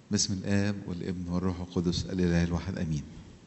باسم الاب والابن والروح القدس الاله الواحد امين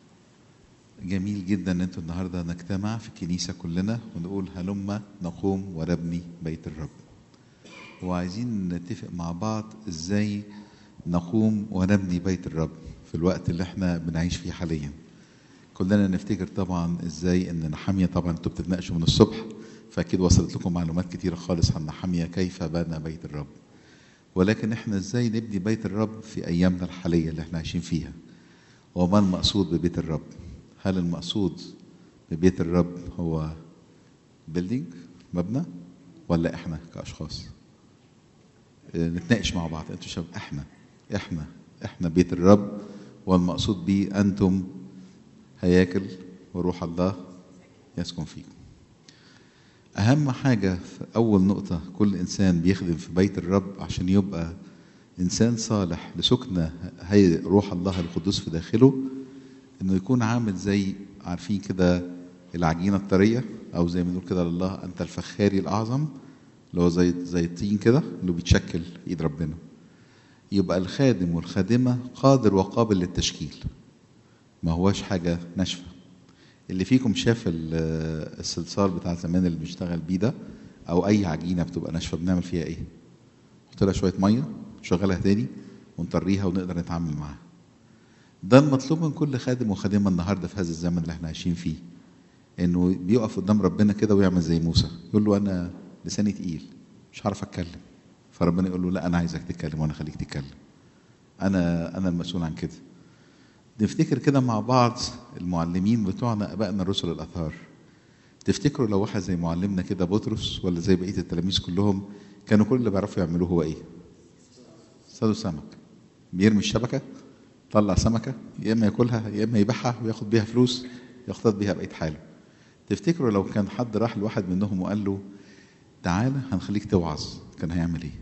جميل جدا ان انتوا النهارده نجتمع في الكنيسه كلنا ونقول هلم نقوم ونبني بيت الرب وعايزين نتفق مع بعض ازاي نقوم ونبني بيت الرب في الوقت اللي احنا بنعيش فيه حاليا كلنا نفتكر طبعا ازاي ان نحاميه طبعا انتوا بتتناقشوا من الصبح فاكيد وصلت لكم معلومات كتيره خالص عن نحاميه كيف بنى بيت الرب ولكن احنا ازاي نبني بيت الرب في ايامنا الحاليه اللي احنا عايشين فيها وما المقصود ببيت الرب هل المقصود ببيت الرب هو بيلدينج مبنى ولا احنا كاشخاص اه نتناقش مع بعض انتوا شباب احنا احنا احنا بيت الرب والمقصود به انتم هياكل وروح الله يسكن فيكم أهم حاجة في أول نقطة كل إنسان بيخدم في بيت الرب عشان يبقى إنسان صالح لسكن هي روح الله القدوس في داخله إنه يكون عامل زي عارفين كده العجينة الطرية أو زي ما بنقول كده لله أنت الفخاري الأعظم اللي هو زي زي الطين كده اللي بيتشكل إيد ربنا يبقى الخادم والخادمة قادر وقابل للتشكيل ما هواش حاجة ناشفة اللي فيكم شاف الصلصال بتاع زمان اللي بنشتغل بيه ده او اي عجينه بتبقى ناشفه بنعمل فيها ايه؟ نحط لها شويه ميه نشغلها تاني ونطريها ونقدر نتعامل معاها. ده المطلوب من كل خادم وخادمه النهارده في هذا الزمن اللي احنا عايشين فيه. انه بيقف قدام ربنا كده ويعمل زي موسى، يقول له انا لساني تقيل مش هعرف اتكلم. فربنا يقول له لا انا عايزك تتكلم وانا خليك تتكلم. انا انا المسؤول عن كده. نفتكر كده مع بعض المعلمين بتوعنا ابائنا الرسل الاطهار تفتكروا لو واحد زي معلمنا كده بطرس ولا زي بقيه التلاميذ كلهم كانوا كل اللي بيعرفوا يعملوه هو ايه؟ صيدوا سمك بيرمي الشبكه طلع سمكه يا اما ياكلها يا اما يبيعها وياخد بيها فلوس يقتضي بيها بقيه حاله تفتكروا لو كان حد راح لواحد منهم وقال له تعالى هنخليك توعظ كان هيعمل ايه؟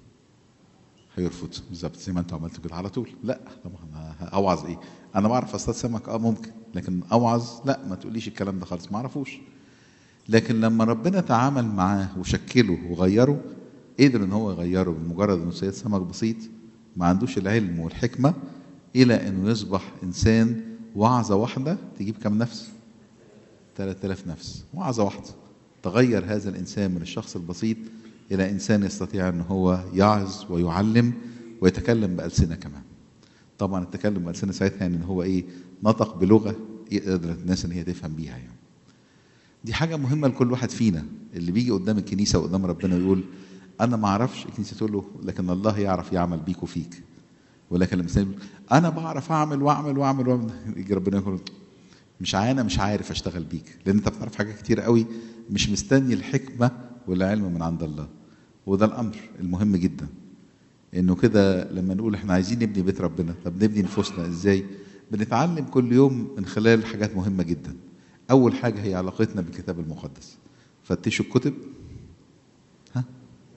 هيرفض بالظبط زي ما انتوا عملتوا كده على طول لا طبعا اوعظ ايه انا بعرف اصطاد سمك اه ممكن لكن اوعظ لا ما تقوليش الكلام ده خالص ما اعرفوش لكن لما ربنا تعامل معاه وشكله وغيره قدر ان هو يغيره بمجرد انه صياد سمك بسيط ما عندوش العلم والحكمه الى انه يصبح انسان وعظه واحده تجيب كم نفس 3000 نفس وعظه واحده تغير هذا الانسان من الشخص البسيط الى انسان يستطيع ان هو يعظ ويعلم ويتكلم بالسنه كمان طبعا التكلم بالسنه ساعتها يعني ان هو ايه نطق بلغه يقدر الناس ان هي تفهم بيها يعني دي حاجه مهمه لكل واحد فينا اللي بيجي قدام الكنيسه وقدام ربنا يقول انا ما اعرفش الكنيسه تقول له لكن الله يعرف يعمل بيك وفيك ولكن لما يقول انا بعرف اعمل واعمل واعمل واعمل يجي ربنا يقول مش انا مش عارف اشتغل بيك لان انت بتعرف حاجات كتير قوي مش مستني الحكمه والعلم من عند الله وده الامر المهم جدا انه كده لما نقول احنا عايزين نبني بيت ربنا طب نبني نفوسنا ازاي بنتعلم كل يوم من خلال حاجات مهمه جدا اول حاجه هي علاقتنا بالكتاب المقدس فتشوا الكتب ها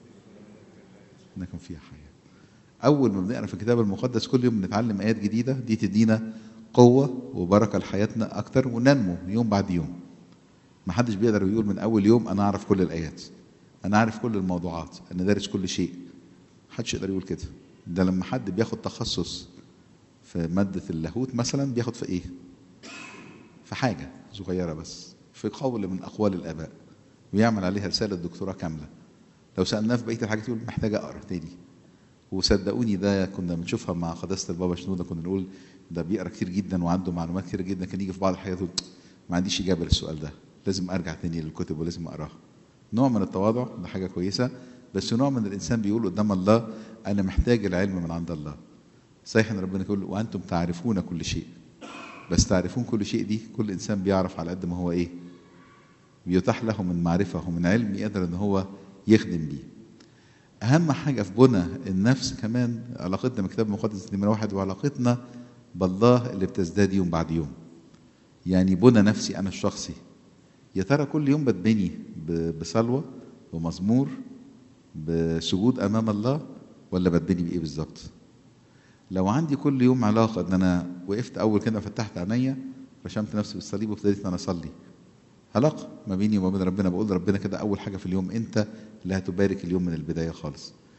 انكم فيها حياه اول ما بنقرا في الكتاب المقدس كل يوم بنتعلم ايات جديده دي تدينا قوه وبركه لحياتنا اكتر وننمو يوم بعد يوم ما حدش بيقدر يقول من اول يوم انا اعرف كل الايات انا عارف كل الموضوعات انا دارس كل شيء محدش يقدر يقول كده ده لما حد بياخد تخصص في مادة اللاهوت مثلا بياخد في ايه في حاجة صغيرة بس في قول من أقوال الآباء ويعمل عليها رسالة دكتوراه كاملة لو سألناه في بقية الحاجات يقول محتاج أقرأ تاني وصدقوني ده كنا بنشوفها مع قداسة البابا شنودة كنا نقول ده بيقرأ كتير جدا وعنده معلومات كتير جدا كان يجي في بعض الحاجات يقول ما عنديش إجابة للسؤال ده لازم أرجع تاني للكتب ولازم أقراها نوع من التواضع ده حاجة كويسة بس نوع من الإنسان بيقول قدام الله أنا محتاج العلم من عند الله صحيح ان ربنا يقول وانتم تعرفون كل شيء بس تعرفون كل شيء دي كل انسان بيعرف على قد ما هو ايه بيتاح له من معرفه ومن علم يقدر ان هو يخدم بيه اهم حاجه في بنى النفس كمان علاقتنا بالكتاب المقدس نمره واحد وعلاقتنا بالله اللي بتزداد يوم بعد يوم يعني بنى نفسي انا الشخصي يا ترى كل يوم بتبني بصلوه ومزمور بسجود امام الله ولا بتبني بايه بالظبط لو عندي كل يوم علاقة إن أنا وقفت أول كده فتحت عينيا رشمت نفسي بالصليب وابتديت إن أنا أصلي علاقة ما بيني وما بين ربنا بقول لربنا كده أول حاجة في اليوم أنت اللي هتبارك اليوم من البداية خالص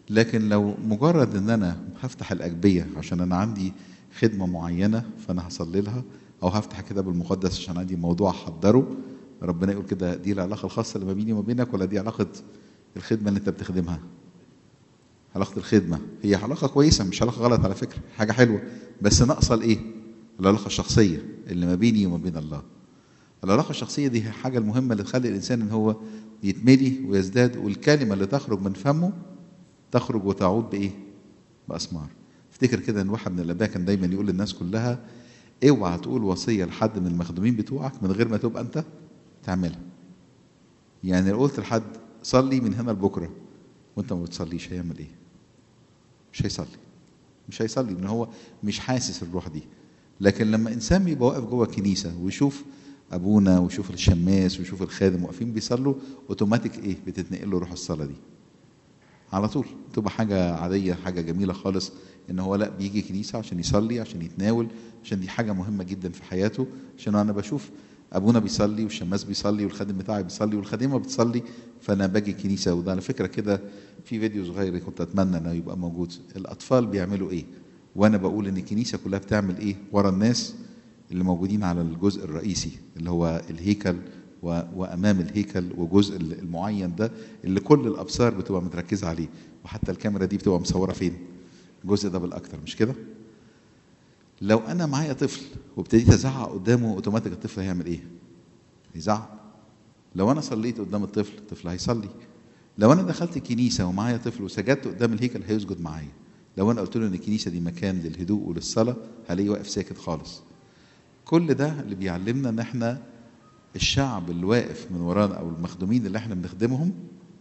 لكن لو مجرد ان انا هفتح الاجبيه عشان انا عندي خدمه معينه فانا هصلي لها او هفتح الكتاب المقدس عشان عندي موضوع احضره ربنا يقول كده دي العلاقه الخاصه اللي ما بيني وما بينك ولا دي علاقه الخدمه اللي انت بتخدمها علاقه الخدمه هي علاقه كويسه مش علاقه غلط على فكره حاجه حلوه بس ناقصه الايه العلاقه الشخصيه اللي ما بيني وما بين الله العلاقه الشخصيه دي هي الحاجه المهمه اللي تخلي الانسان ان هو يتملي ويزداد والكلمه اللي تخرج من فمه تخرج وتعود بايه باسمار افتكر كده ان واحد من الاباء كان دايما يقول للناس كلها اوعى تقول وصيه لحد من المخدومين بتوعك من غير ما تبقى انت تعملها يعني لو قلت لحد صلي من هنا لبكره وانت ما بتصليش هيعمل ايه مش هيصلي مش هيصلي ان هو مش حاسس الروح دي لكن لما انسان بيبقى واقف جوه الكنيسه ويشوف ابونا ويشوف الشماس ويشوف الخادم واقفين بيصلوا اوتوماتيك ايه بتتنقل له روح الصلاه دي على طول تبقى حاجه عاديه حاجه جميله خالص ان هو لا بيجي كنيسه عشان يصلي عشان يتناول عشان دي حاجه مهمه جدا في حياته عشان انا بشوف ابونا بيصلي والشماس بيصلي والخادم بتاعي بيصلي والخادمه بتصلي فانا باجي الكنيسه وده على فكره كده في فيديو صغير كنت اتمنى انه يبقى موجود الاطفال بيعملوا ايه وانا بقول ان الكنيسه كلها بتعمل ايه ورا الناس اللي موجودين على الجزء الرئيسي اللي هو الهيكل و... وامام الهيكل وجزء المعين ده اللي كل الابصار بتبقى متركزه عليه وحتى الكاميرا دي بتبقى مصوره فين الجزء ده بالاكتر مش كده لو انا معايا طفل وابتديت ازعق قدامه اوتوماتيك الطفل هيعمل ايه يزعق لو انا صليت قدام الطفل الطفل هيصلي لو انا دخلت الكنيسه ومعايا طفل وسجدت قدام الهيكل هيسجد معايا لو انا قلت له ان الكنيسه دي مكان للهدوء وللصلاه هلاقيه واقف ساكت خالص كل ده اللي بيعلمنا ان احنا الشعب اللي واقف من ورانا او المخدومين اللي احنا بنخدمهم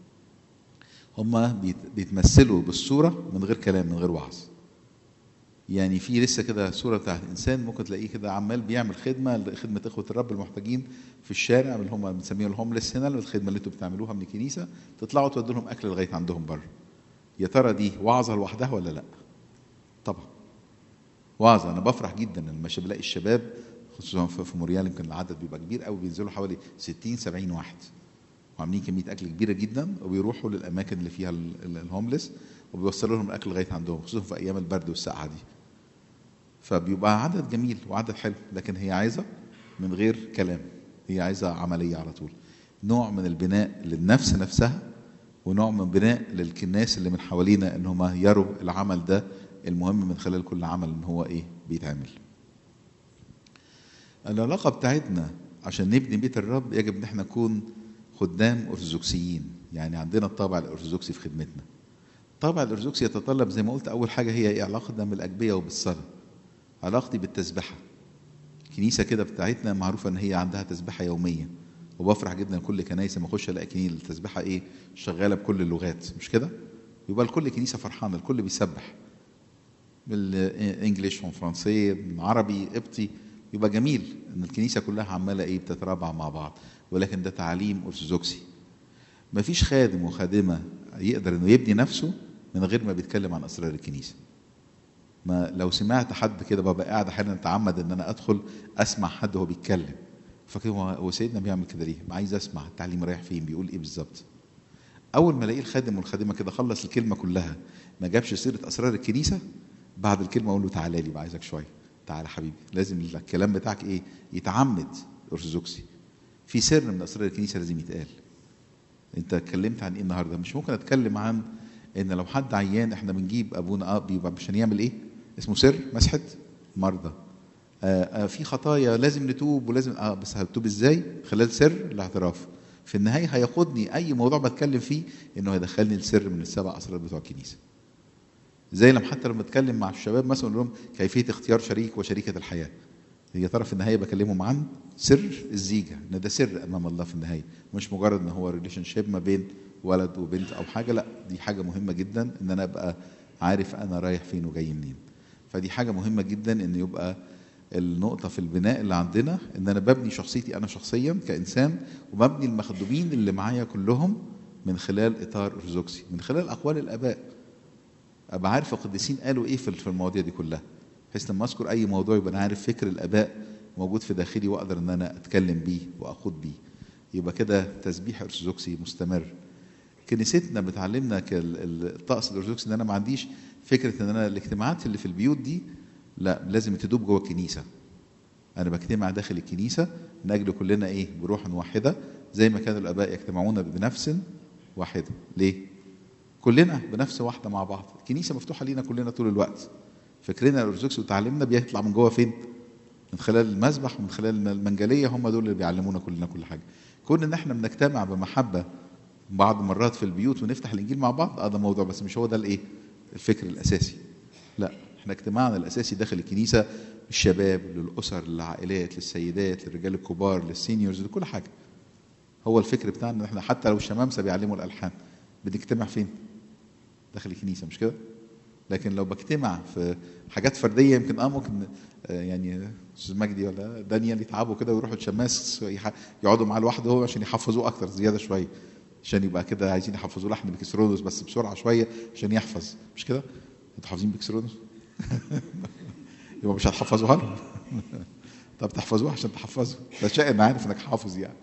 هم بيتمثلوا بالصوره من غير كلام من غير وعظ يعني في لسه كده صوره بتاعت انسان ممكن تلاقيه كده عمال بيعمل خدمه خدمه اخوه الرب المحتاجين في الشارع اللي هم بنسميهم الهومليس هنا الخدمه اللي انتوا بتعملوها من الكنيسه تطلعوا تودوا لهم اكل لغايه عندهم بره يا ترى دي وعظه لوحدها ولا لا طبعا وعظه انا بفرح جدا لما بلاقي الشباب خصوصا في موريال يمكن العدد بيبقى كبير قوي بينزلوا حوالي 60 70 واحد وعاملين كميه اكل كبيره جدا وبيروحوا للاماكن اللي فيها الهومليس وبيوصلوا لهم الاكل لغايه عندهم خصوصا في ايام البرد والسقعه دي فبيبقى عدد جميل وعدد حلو لكن هي عايزه من غير كلام هي عايزه عمليه على طول نوع من البناء للنفس نفسها ونوع من بناء للناس اللي من حوالينا ان هم يروا العمل ده المهم من خلال كل عمل ان هو ايه بيتعمل العلاقة بتاعتنا عشان نبني بيت الرب يجب ان احنا نكون خدام ارثوذكسيين يعني عندنا الطابع الارثوذكسي في خدمتنا الطابع الارثوذكسي يتطلب زي ما قلت اول حاجه هي ايه علاقتنا بالاجبيه وبالصلاه علاقتي بالتسبحه الكنيسه كده بتاعتنا معروفه ان هي عندها تسبحه يوميه وبفرح جدا كل كنايس لما اخش الاقي كنيسه التسبحه ايه شغاله بكل اللغات مش كده يبقى الكل كنيسه فرحانه الكل بيسبح بالانجليش وفرنسي عربي قبطي يبقى جميل ان الكنيسه كلها عماله ايه بتترابع مع بعض ولكن ده تعليم ارثوذكسي مفيش خادم وخادمه يقدر انه يبني نفسه من غير ما بيتكلم عن اسرار الكنيسه ما لو سمعت حد كده ببقى قاعد احيانا اتعمد ان انا ادخل اسمع حد وهو بيتكلم فكده هو سيدنا بيعمل كده ليه؟ عايز اسمع التعليم رايح فين بيقول ايه بالظبط اول ما الاقي الخادم والخادمه كده خلص الكلمه كلها ما جابش سيره اسرار الكنيسه بعد الكلمه اقول له تعالى لي بقى عايزك شويه تعالى حبيبي لازم الكلام بتاعك ايه يتعمد ارثوذكسي في سر من اسرار الكنيسه لازم يتقال انت اتكلمت عن ايه النهارده مش ممكن اتكلم عن ان لو حد عيان احنا بنجيب ابونا اب يبقى عشان يعمل ايه اسمه سر مسحه مرضى آآ آآ في خطايا لازم نتوب ولازم اه بس هتوب ازاي خلال سر الاعتراف في النهايه هياخدني اي موضوع بتكلم فيه انه هيدخلني لسر من السبع اسرار بتوع الكنيسه زي لما حتى لما اتكلم مع الشباب مثلا اقول لهم كيفيه اختيار شريك وشريكه الحياه هي ترى في النهايه بكلمهم عن سر الزيجه ان ده سر امام الله في النهايه مش مجرد ان هو ريليشن شيب ما بين ولد وبنت او حاجه لا دي حاجه مهمه جدا ان انا ابقى عارف انا رايح فين وجاي منين فدي حاجه مهمه جدا ان يبقى النقطة في البناء اللي عندنا إن أنا ببني شخصيتي أنا شخصيا كإنسان وببني المخدومين اللي معايا كلهم من خلال إطار أرثوذكسي من خلال أقوال الآباء ابقى عارف القديسين قالوا ايه في المواضيع دي كلها بحيث لما اذكر اي موضوع يبقى انا عارف فكر الاباء موجود في داخلي واقدر ان انا اتكلم بيه واخوض بيه يبقى كده تسبيح ارثوذكسي مستمر كنيستنا بتعلمنا الطقس الارثوذكسي ان انا ما عنديش فكره ان انا الاجتماعات اللي في البيوت دي لا لازم تدوب جوه الكنيسه انا بجتمع داخل الكنيسه من اجل كلنا ايه بروح واحده زي ما كانوا الاباء يجتمعون بنفس واحده ليه كلنا بنفس واحده مع بعض الكنيسه مفتوحه لينا كلنا طول الوقت فكرنا الارثوذكس وتعليمنا بيطلع من جوه فين من خلال المسبح ومن خلال المنجليه هم دول اللي بيعلمونا كلنا كل حاجه كون ان احنا بنجتمع بمحبه بعض مرات في البيوت ونفتح الانجيل مع بعض اه ده موضوع بس مش هو ده الايه الفكر الاساسي لا احنا اجتماعنا الاساسي داخل الكنيسه الشباب للاسر للعائلات للسيدات للرجال الكبار للسينيورز لكل حاجه هو الفكر بتاعنا ان احنا حتى لو الشمامسه بيعلموا الالحان بنجتمع فين داخل الكنيسه مش كده لكن لو بجتمع في حاجات فرديه يمكن اه ممكن آه يعني استاذ مجدي ولا دانيال يتعبوا كده ويروحوا الشماس يقعدوا معاه لوحده هو عشان يحفظوه اكتر زياده شويه عشان يبقى كده عايزين يحفظوا لحن بكسرونوس بس بسرعه شويه عشان يحفظ مش كده؟ انتوا حافظين بكسرونوس؟ يبقى مش هتحفظوها له طب تحفظوها عشان تحفظوا ده شيء انا عارف انك حافظ يعني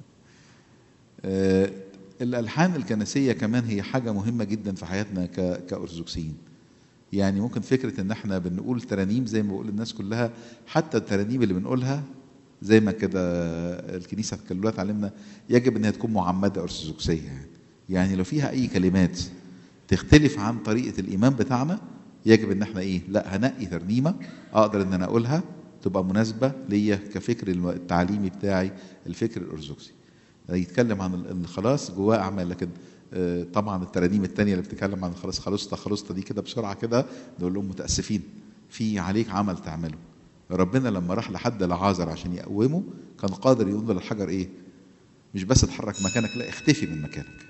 آه الالحان الكنسيه كمان هي حاجه مهمه جدا في حياتنا كارثوذكسيين يعني ممكن فكره ان احنا بنقول ترانيم زي ما بقول الناس كلها حتى الترانيم اللي بنقولها زي ما كده الكنيسه الكلولات تعلمنا يجب انها تكون معمده ارثوذكسيه يعني يعني لو فيها اي كلمات تختلف عن طريقه الايمان بتاعنا يجب ان احنا ايه لا هنقي ترنيمه اقدر ان انا اقولها تبقى مناسبه ليا كفكر التعليمي بتاعي الفكر الارثوذكسي يتكلم عن الخلاص جواه اعمال لكن طبعا الترانيم الثانيه اللي بتتكلم عن الخلاص خلصتا خلصتا دي كده بسرعه كده نقول لهم متاسفين في عليك عمل تعمله ربنا لما راح لحد لعازر عشان يقومه كان قادر يقول للحجر ايه مش بس اتحرك مكانك لا اختفي من مكانك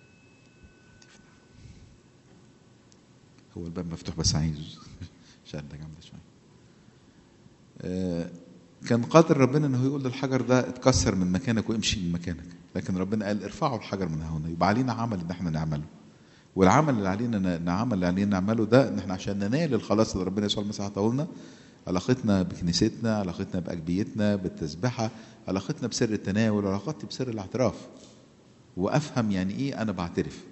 هو الباب مفتوح بس عايز شده جامده شويه آه كان قادر ربنا انه يقول للحجر ده اتكسر من مكانك وامشي من مكانك لكن ربنا قال ارفعوا الحجر من هنا يبقى علينا عمل ان احنا نعمله والعمل اللي علينا العمل اللي علينا نعمله ده ان احنا عشان ننال الخلاص اللي ربنا يسوع المسيح عطاه لنا علاقتنا بكنيستنا علاقتنا بأجبيتنا بالتسبحة علاقتنا بسر التناول علاقتي بسر الاعتراف وأفهم يعني إيه أنا بعترف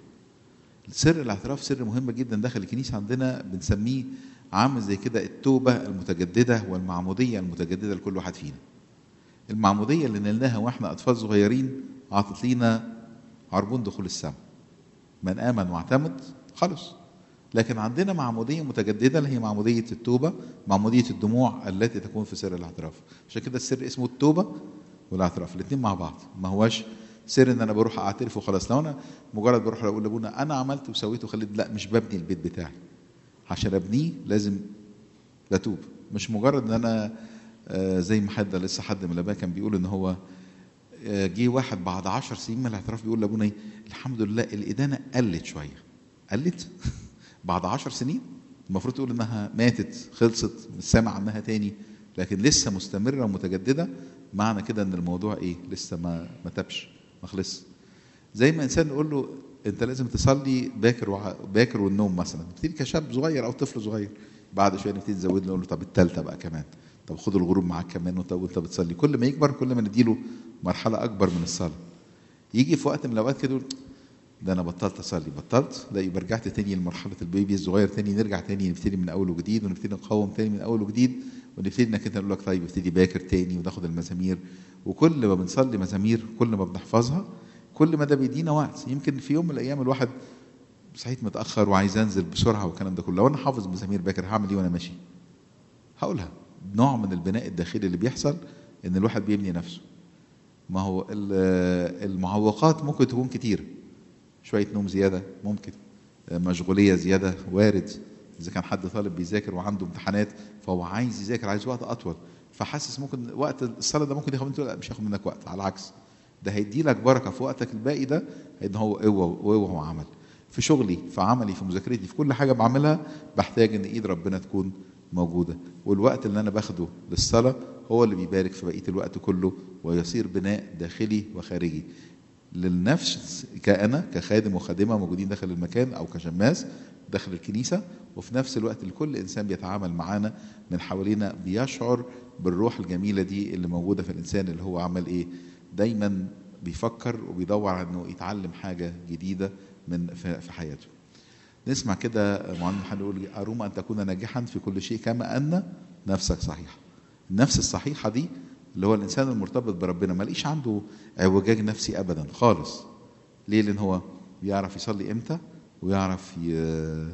سر الاعتراف سر مهم جدا داخل الكنيسة عندنا بنسميه عامل زي كده التوبة المتجددة والمعمودية المتجددة لكل واحد فينا المعمودية اللي نلناها واحنا أطفال صغيرين أعطت لينا عربون دخول السماء من آمن واعتمد خلص لكن عندنا معمودية متجددة اللي هي معمودية التوبة معمودية الدموع التي تكون في سر الاعتراف عشان كده السر اسمه التوبة والاعتراف الاثنين مع بعض ما هواش سر ان انا بروح اعترف وخلاص لو انا مجرد بروح اقول لابونا انا عملت وسويت وخليت لا مش ببني البيت بتاعي عشان ابنيه لازم بتوب مش مجرد ان انا آه زي ما حد لسه حد من الاباء كان بيقول ان هو آه جه واحد بعد عشر سنين من الاعتراف بيقول لابونا ايه الحمد لله الادانه قلت شويه قلت بعد عشر سنين المفروض تقول انها ماتت خلصت مش سامع عنها تاني لكن لسه مستمره ومتجدده معنى كده ان الموضوع ايه لسه ما ما تبش ما خلص زي ما انسان نقول له انت لازم تصلي باكر وع... باكر والنوم مثلا نبتدي كشاب صغير او طفل صغير بعد شويه نبتدي نزود له نقول له طب الثالثه بقى كمان طب خد الغروب معاك كمان وانت وانت بتصلي كل ما يكبر كل ما نديله مرحله اكبر من الصلاه يجي في وقت من الاوقات كده ده انا بطلت اصلي بطلت لا يبقى رجعت تاني لمرحله البيبي الصغير تاني نرجع تاني نبتدي من اول وجديد ونبتدي نقاوم تاني من اول وجديد ونبتدي انك انت نقول لك طيب ابتدي باكر تاني وناخد المزامير وكل ما بنصلي مزامير كل ما بنحفظها كل ما ده بيدينا وقت يمكن في يوم من الايام الواحد صحيت متاخر وعايز انزل بسرعه والكلام ده كله لو انا حافظ مزامير باكر هعمل ايه وانا ماشي؟ هقولها نوع من البناء الداخلي اللي بيحصل ان الواحد بيبني نفسه ما هو المعوقات ممكن تكون كتير شويه نوم زياده ممكن مشغوليه زياده وارد اذا كان حد طالب بيذاكر وعنده امتحانات فهو عايز يذاكر عايز وقت اطول فحاسس ممكن وقت الصلاه ده ممكن ياخد منك لا مش هياخد منك وقت على العكس ده هيدي لك بركه في وقتك الباقي ده ان هو قوه قوه وعمل في شغلي في عملي في مذاكرتي في كل حاجه بعملها بحتاج ان ايد ربنا تكون موجوده والوقت اللي انا باخده للصلاه هو اللي بيبارك في بقيه الوقت كله ويصير بناء داخلي وخارجي للنفس كأنا كخادم وخادمة موجودين داخل المكان أو كشماس داخل الكنيسة وفي نفس الوقت لكل إنسان بيتعامل معانا من حوالينا بيشعر بالروح الجميلة دي اللي موجودة في الإنسان اللي هو عمل إيه دايما بيفكر وبيدور على إنه يتعلم حاجة جديدة من في في حياته نسمع كده معلم حد يقول أروم أن تكون ناجحا في كل شيء كما أن نفسك صحيحة النفس الصحيحة دي اللي هو الإنسان المرتبط بربنا ما لقيش عنده اعوجاج نفسي أبدا خالص ليه لأن هو بيعرف يصلي إمتى ويعرف ي-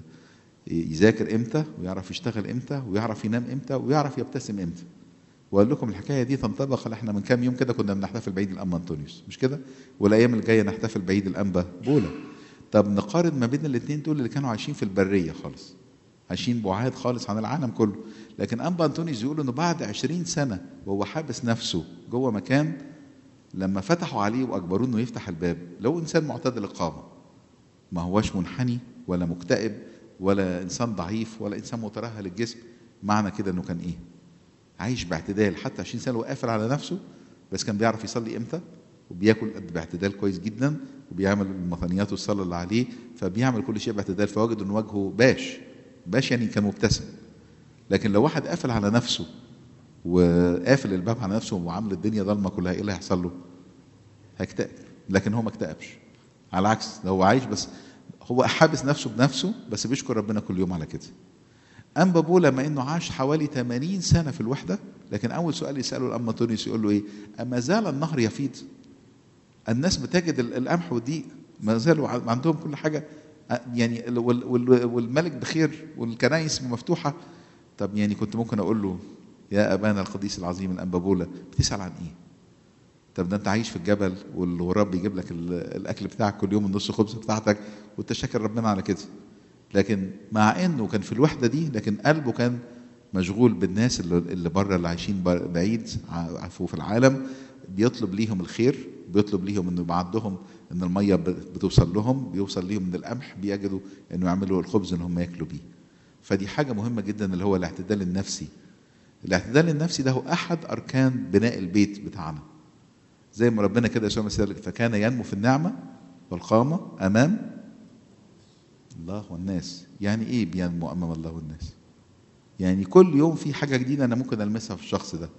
يذاكر إمتى ويعرف يشتغل إمتى ويعرف ينام إمتى ويعرف يبتسم إمتى واقول لكم الحكايه دي تنطبق على احنا من كام يوم كده كنا بنحتفل بعيد الانبا انطونيوس مش كده والايام الجايه نحتفل بعيد الانبا بولا طب نقارن ما بين الاثنين دول اللي كانوا عايشين في البريه خالص عايشين بعاد خالص عن العالم كله لكن انبا انطونيوس يقول انه بعد عشرين سنه وهو حابس نفسه جوه مكان لما فتحوا عليه واجبروه انه يفتح الباب لو انسان معتدل القامه ما هوش منحني ولا مكتئب ولا انسان ضعيف ولا انسان مترهل الجسم معنى كده انه كان ايه عايش باعتدال حتى 20 سنه وقافل على نفسه بس كان بيعرف يصلي امتى وبياكل باعتدال كويس جدا وبيعمل المطنيات والصلاه اللي عليه فبيعمل كل شيء باعتدال فوجد ان وجهه باش باش يعني كان مبتسم لكن لو واحد قافل على نفسه وقافل الباب على نفسه وعامل الدنيا ضلمه كلها ايه اللي هيحصل له؟ هيكتئب لكن هو ما اكتئبش على العكس ده هو عايش بس هو حابس نفسه بنفسه بس بيشكر ربنا كل يوم على كده أنبا بولا لما إنه عاش حوالي 80 سنة في الوحدة لكن أول سؤال يسأله الأما تونس يقول له إيه أما زال النهر يفيض الناس بتجد ال- القمح والدقيق ما زالوا ع- عندهم كل حاجة أ- يعني ال- وال- وال- والملك بخير والكنايس مفتوحة طب يعني كنت ممكن أقول له يا أبانا القديس العظيم الأنبا بولا بتسأل عن إيه طب ده انت عايش في الجبل والغراب بيجيب لك ال- الاكل بتاعك كل يوم النص خبز بتاعتك وانت شاكر ربنا على كده لكن مع انه كان في الوحده دي لكن قلبه كان مشغول بالناس اللي, اللي بره اللي عايشين بر- بعيد ع- في العالم بيطلب ليهم الخير بيطلب ليهم انه يبقى عندهم ان الميه ب- بتوصل لهم بيوصل ليهم من القمح بيجدوا انه يعملوا الخبز ان هم ياكلوا بيه فدي حاجه مهمه جدا اللي هو الاعتدال النفسي الاعتدال النفسي ده هو احد اركان بناء البيت بتاعنا زي ما ربنا كده يسوع المسيح قال فكان ينمو في النعمه والقامه امام الله والناس يعني ايه بينمو امام الله والناس يعني كل يوم في حاجه جديده انا ممكن المسها في الشخص ده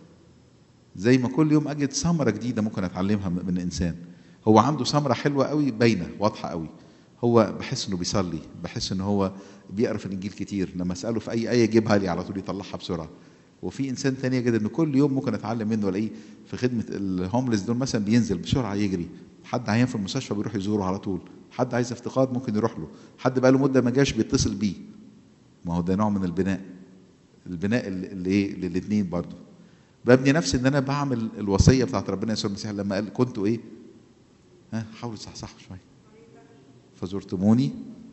زي ما كل يوم اجد ثمره جديده ممكن اتعلمها من من انسان هو عنده ثمره حلوه قوي باينه واضحه قوي هو بحس انه بيصلي بحس ان هو بيقرا في الانجيل كتير لما اساله في اي ايه يجيبها لي على طول يطلعها بسرعه وفي انسان تاني يجد ان كل يوم ممكن اتعلم منه الاقيه في خدمه الهوملس دول مثلا بينزل بسرعه يجري حد عيان في المستشفى بيروح يزوره على طول حد عايز افتقاد ممكن يروح له حد بقى له مده ما جاش بيتصل بيه ما هو ده نوع من البناء البناء اللي اللي ايه للاثنين برضه ببني نفسي ان انا بعمل الوصيه بتاعت ربنا يسوع المسيح لما قال كنتوا ايه ها حاولوا تصحصحوا شويه فزرتموني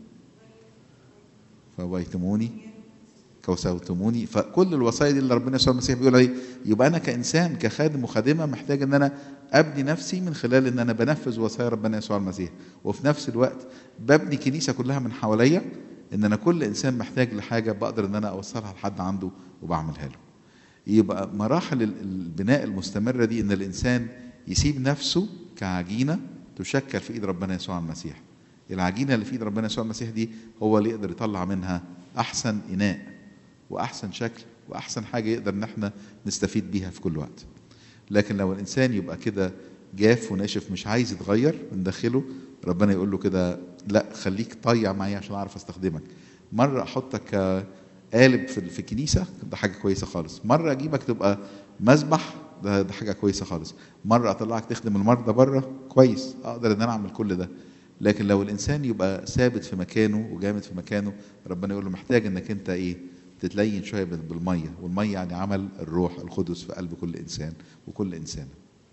فويتموني كوسوتموني فكل الوصايا دي اللي ربنا يسوع المسيح بيقول عليه يبقى انا كانسان كخادم وخادمه محتاج ان انا ابني نفسي من خلال ان انا بنفذ وصايا ربنا يسوع المسيح وفي نفس الوقت ببني كنيسه كلها من حواليا ان انا كل انسان محتاج لحاجه بقدر ان انا اوصلها لحد عنده وبعملها له يبقى مراحل ال- البناء المستمره دي ان الانسان يسيب نفسه كعجينه تشكل في ايد ربنا يسوع المسيح العجينه اللي في ايد ربنا يسوع المسيح دي هو اللي يقدر يطلع منها احسن اناء واحسن شكل واحسن حاجه يقدر ان احنا نستفيد بيها في كل وقت لكن لو الانسان يبقى كده جاف وناشف مش عايز يتغير من داخله ربنا يقول له كده لا خليك طيع معايا عشان اعرف استخدمك مره احطك قالب في في الكنيسه ده حاجه كويسه خالص مره اجيبك تبقى مذبح ده, ده حاجه كويسه خالص مره اطلعك تخدم المرضى بره كويس اقدر ان انا اعمل كل ده لكن لو الانسان يبقى ثابت في مكانه وجامد في مكانه ربنا يقول له محتاج انك انت ايه تتلين شويه بال- بالميه والميه يعني عمل الروح القدس في قلب كل انسان وكل انسانه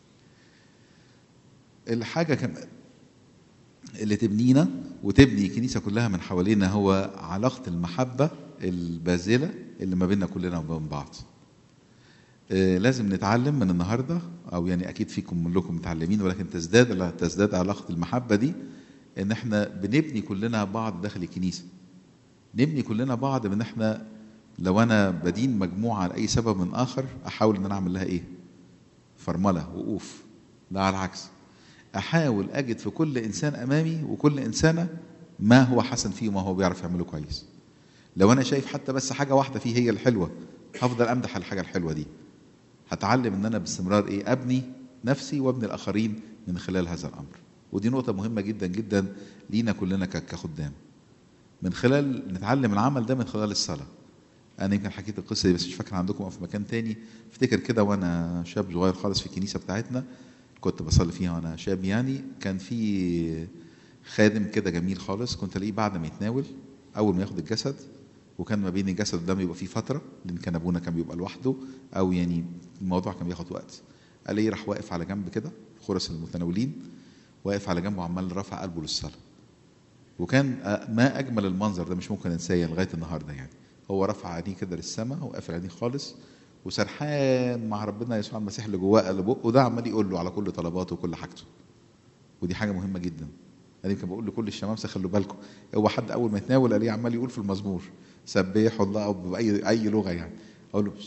الحاجه كمان اللي تبنينا وتبني الكنيسه كلها من حوالينا هو علاقه المحبه الباذله اللي ما بيننا كلنا وبين بعض. آه، لازم نتعلم من النهارده او يعني اكيد فيكم كلكم متعلمين ولكن تزداد تزداد علاقه المحبه دي ان احنا بنبني كلنا بعض داخل الكنيسه. نبني كلنا بعض بان احنا لو انا بدين مجموعه لاي سبب من اخر احاول ان انا اعمل لها ايه؟ فرمله وقوف. لا على العكس. احاول اجد في كل انسان امامي وكل انسانه ما هو حسن فيه وما هو بيعرف يعمله كويس لو انا شايف حتى بس حاجه واحده فيه هي الحلوه هفضل امدح الحاجه الحلوه دي هتعلم ان انا باستمرار ايه ابني نفسي وابني الاخرين من خلال هذا الامر ودي نقطه مهمه جدا جدا لينا كلنا ك- كخدام من خلال نتعلم العمل ده من خلال الصلاه انا يمكن حكيت القصه دي بس مش فاكر عندكم او في مكان تاني افتكر كده وانا شاب صغير خالص في الكنيسه بتاعتنا كنت بصلي فيها وانا شاب يعني كان في خادم كده جميل خالص كنت الاقيه بعد ما يتناول اول ما ياخد الجسد وكان ما بين الجسد ده بيبقى فيه فتره لان كان ابونا كان بيبقى لوحده او يعني الموضوع كان بياخد وقت قال لي راح واقف على جنب كده خرس المتناولين واقف على جنبه وعمال رافع قلبه للصلاه وكان آه، ما اجمل المنظر ده مش ممكن انساه لغايه النهارده يعني هو رفع عينيه كده للسماء وقافل عينيه خالص وسرحان مع ربنا يسوع المسيح اللي جواه اللي بقه ده عمال يقول له على كل طلباته وكل حاجته ودي حاجه مهمه جدا انا يمكن بقول لكل الشمامسه خلوا بالكم هو حد اول ما يتناول عليه عمال يقول في المزمور سبحوا الله او باي اي لغه يعني اقول له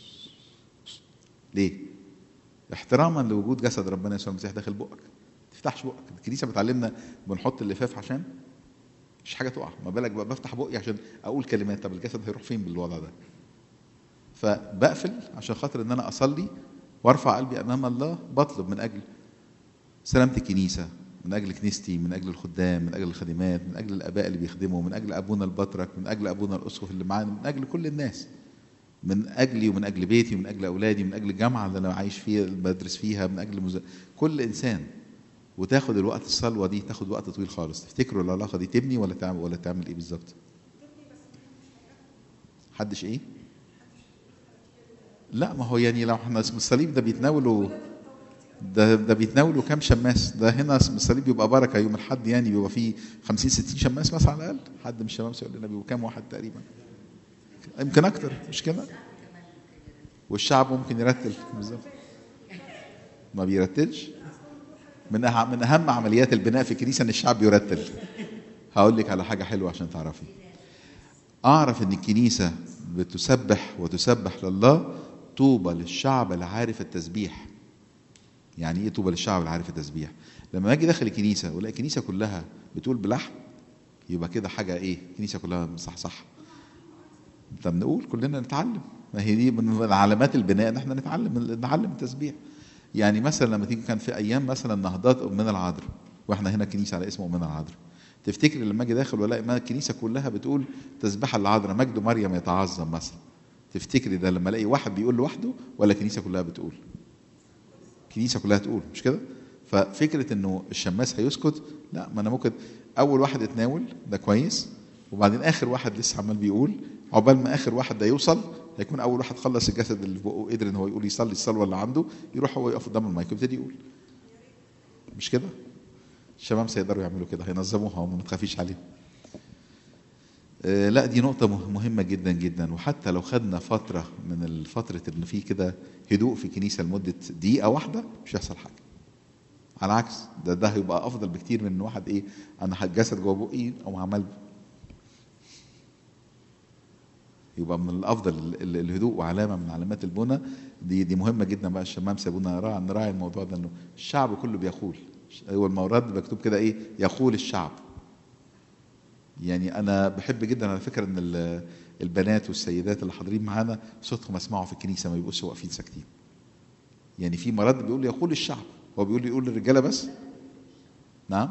ليه؟ احتراما لوجود جسد ربنا يسوع المسيح داخل بقك ما تفتحش بقك الكنيسه بتعلمنا بنحط اللفاف عشان مش حاجه تقع ما بالك بقى بفتح بقي عشان اقول كلمات طب الجسد هيروح فين بالوضع ده فبقفل عشان خاطر ان انا اصلي وارفع قلبي امام الله بطلب من اجل سلامه الكنيسه من اجل كنيستي من اجل الخدام من اجل الخادمات من اجل الاباء اللي بيخدموا من اجل ابونا البطرك من اجل ابونا الاسقف اللي معانا من اجل كل الناس من اجلي ومن اجل بيتي ومن اجل اولادي ومن اجل الجامعه اللي انا عايش فيها اللي بدرس فيها من اجل مز... كل انسان وتاخد الوقت الصلوه دي تاخد وقت طويل خالص تفتكروا العلاقه دي تبني ولا تعمل ولا تعمل ايه بالظبط حدش ايه لا ما هو يعني لو احنا اسم الصليب ده بيتناولوا ده ده بيتناولوا كام شماس ده هنا اسم الصليب بيبقى بركه يوم الاحد يعني بيبقى فيه 50 60 شماس مثلا على الاقل حد من الشمامسه يقول لنا بيبقوا كام واحد تقريبا يمكن اكتر مش كده والشعب ممكن يرتل بالظبط ما بيرتلش من أهم من اهم عمليات البناء في الكنيسه ان الشعب يرتل هقول لك على حاجه حلوه عشان تعرفي اعرف ان الكنيسه بتسبح وتسبح لله طوبى للشعب العارف التسبيح يعني ايه طوبى للشعب العارف التسبيح لما اجي داخل الكنيسه والاقي الكنيسه كلها بتقول بلحن يبقى كده حاجه ايه الكنيسه كلها صح صح طب نقول كلنا نتعلم ما هي دي من علامات البناء ان احنا نتعلم نتعلم التسبيح يعني مثلا لما تيجي كان في ايام مثلا نهضات امنا العذراء واحنا هنا كنيسه على اسم امنا العذراء تفتكر لما اجي داخل والاقي ما الكنيسه كلها بتقول تسبيحه العذراء مجد مريم يتعظم مثلا تفتكري ده لما الاقي واحد بيقول لوحده ولا الكنيسه كلها بتقول الكنيسه كلها تقول مش كده ففكره انه الشماس هيسكت لا ما انا ممكن اول واحد يتناول ده كويس وبعدين اخر واحد لسه عمال بيقول عقبال ما اخر واحد ده يوصل هيكون اول واحد خلص الجسد اللي فوقه قدر ان هو يقول يصلي الصلوه اللي عنده يروح هو يقف قدام المايك ويبتدي يقول مش كده الشباب سيقدروا يعملوا كده هينظموها وما تخافيش عليهم آه، لا دي نقطة مه- مهمة جدا جدا وحتى لو خدنا فترة من الفترة اللي فيه كده هدوء في الكنيسة لمدة دقيقة واحدة مش هيحصل حاجة. على العكس ده ده هيبقى أفضل بكتير من إن واحد إيه أنا الجسد جوه بقي أو عمال يبقى من الافضل ال- ال- الهدوء وعلامه من علامات البنى دي دي مهمه جدا بقى الشمام سابونا نراعي نراعي الموضوع ده انه الشعب كله بيقول هو المورد مكتوب كده ايه يقول الشعب يعني انا بحب جدا على فكره ان ال- البنات والسيدات اللي حاضرين معانا صوتهم اسمعوا في الكنيسه ما يبقوش واقفين ساكتين يعني في مرات بيقول يقول الشعب هو بيقول يقول للرجاله بس نعم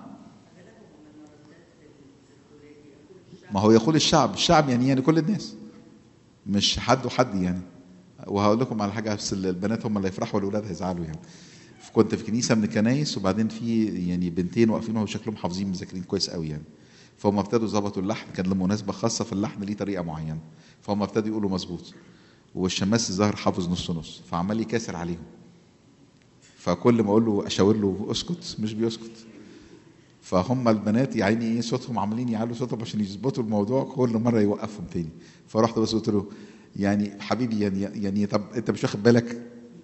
ما هو يقول الشعب الشعب يعني يعني كل الناس مش حد وحد يعني وهقول لكم على حاجه بس البنات هم اللي يفرحوا والاولاد هيزعلوا يعني كنت في كنيسه من الكنايس وبعدين في يعني بنتين واقفين وهو شكلهم حافظين مذاكرين كويس قوي يعني فهم ابتدوا ظبطوا اللحن كان لمناسبه خاصه في اللحن ليه طريقه معينه فهم ابتدوا يقولوا مظبوط والشماس الظاهر حافظ نص نص فعمال يكاسر عليهم فكل ما اقول له اشاور له اسكت مش بيسكت فهم البنات يا عيني ايه صوتهم عمالين يعلوا صوتهم عشان يظبطوا الموضوع كل مره يوقفهم تاني فرحت بس قلت له يعني حبيبي يعني يعني طب انت مش واخد بالك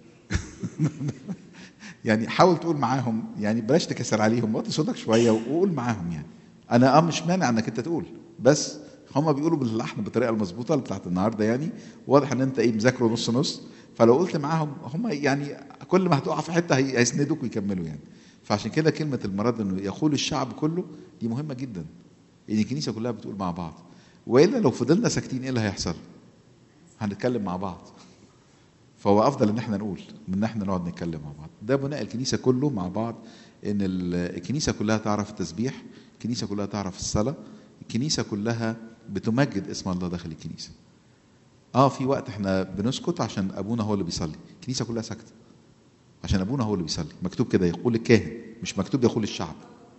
يعني حاول تقول معاهم يعني بلاش تكسر عليهم وطي صوتك شويه وقول معاهم يعني انا اه مش مانع انك انت تقول بس هم بيقولوا باللحن بالطريقه المظبوطه اللي بتاعت النهارده يعني واضح ان انت ايه مذاكره نص نص فلو قلت معاهم هم يعني كل ما هتقع في حته هي- هيسندوك ويكملوا يعني فعشان كده كلمه المرض انه يقول الشعب كله دي مهمه جدا ان الكنيسه كلها بتقول مع بعض والا لو فضلنا ساكتين ايه اللي هيحصل؟ هنتكلم مع بعض فهو افضل ان احنا نقول من ان احنا نقعد نتكلم مع بعض ده بناء الكنيسه كله مع بعض ان ال- الكنيسه كلها تعرف التسبيح الكنيسه كلها تعرف الصلاه الكنيسه كلها بتمجد اسم الله داخل الكنيسه اه في وقت احنا بنسكت عشان ابونا هو اللي بيصلي الكنيسه كلها ساكته عشان ابونا هو اللي بيصلي مكتوب كده يقول الكاهن مش مكتوب يقول الشعب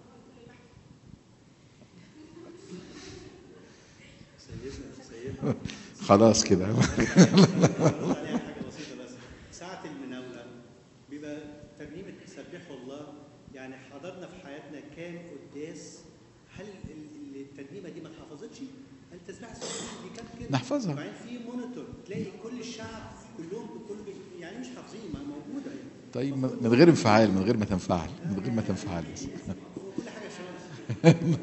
خلاص كده عليها حاجه بسيطه بس ساعه المناوله بيبقى ترنيمه سبحوا الله يعني حضرنا في حياتنا كام قداس هل ال- ال- الترنيمه دي ما اتحفظتش؟ التسبيح الصبح دي كانت كده نحفظها. وبعدين في مونيتور تلاقي كل الشعب كلهم كل يعني مش حافظين ما موجوده يعني طيب من غير انفعال من غير ما تنفعل من غير ما تنفعل بس كل حاجه شمال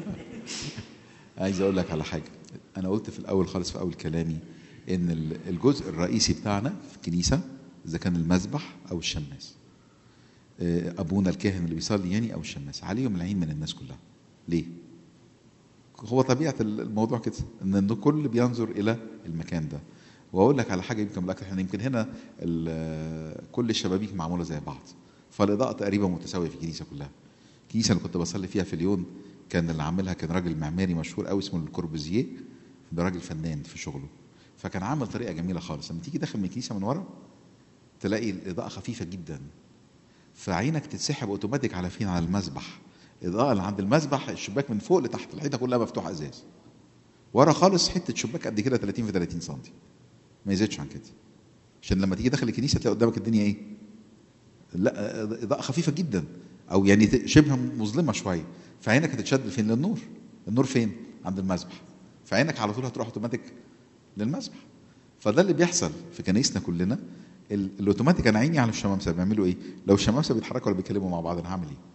عايز اقول لك على حاجه انا قلت في الاول خالص في اول كلامي ان ال- الجزء الرئيسي بتاعنا في الكنيسه اذا كان المذبح او الشماس آه، ابونا الكاهن اللي بيصلي يعني او الشماس عليهم العين من الناس كلها ليه هو طبيعه الموضوع كده ان الكل بينظر الى المكان ده واقول لك على حاجه يمكن بالاكثر احنا يمكن هنا ال- كل الشبابيك معموله زي بعض فالاضاءه تقريبا متساويه في الكنيسه كلها الكنيسه اللي كنت بصلي فيها في اليوم كان اللي عاملها كان راجل معماري مشهور قوي اسمه الكوربوزيه ده راجل فنان في شغله فكان عامل طريقه جميله خالص لما تيجي داخل من الكنيسه من ورا تلاقي الاضاءه خفيفه جدا فعينك تتسحب اوتوماتيك على فين على المسبح الاضاءه اللي عند المسبح الشباك من فوق لتحت الحيطه كلها مفتوحه ازاز ورا خالص حته شباك قد كده 30 في 30 سم ما يزيدش عن كده عشان لما تيجي داخل الكنيسه تلاقي قدامك الدنيا ايه لا اضاءه خفيفه جدا او يعني ت- شبه مظلمه شويه فعينك هتتشد فين للنور النور فين عند المسبح فعينك على طول هتروح اوتوماتيك للمسبح فده اللي بيحصل في كنايسنا كلنا ال- الاوتوماتيك انا عيني على الشمامسه بيعملوا ايه لو الشمامسه بيتحركوا ولا بيتكلموا مع بعض انا هعمل ايه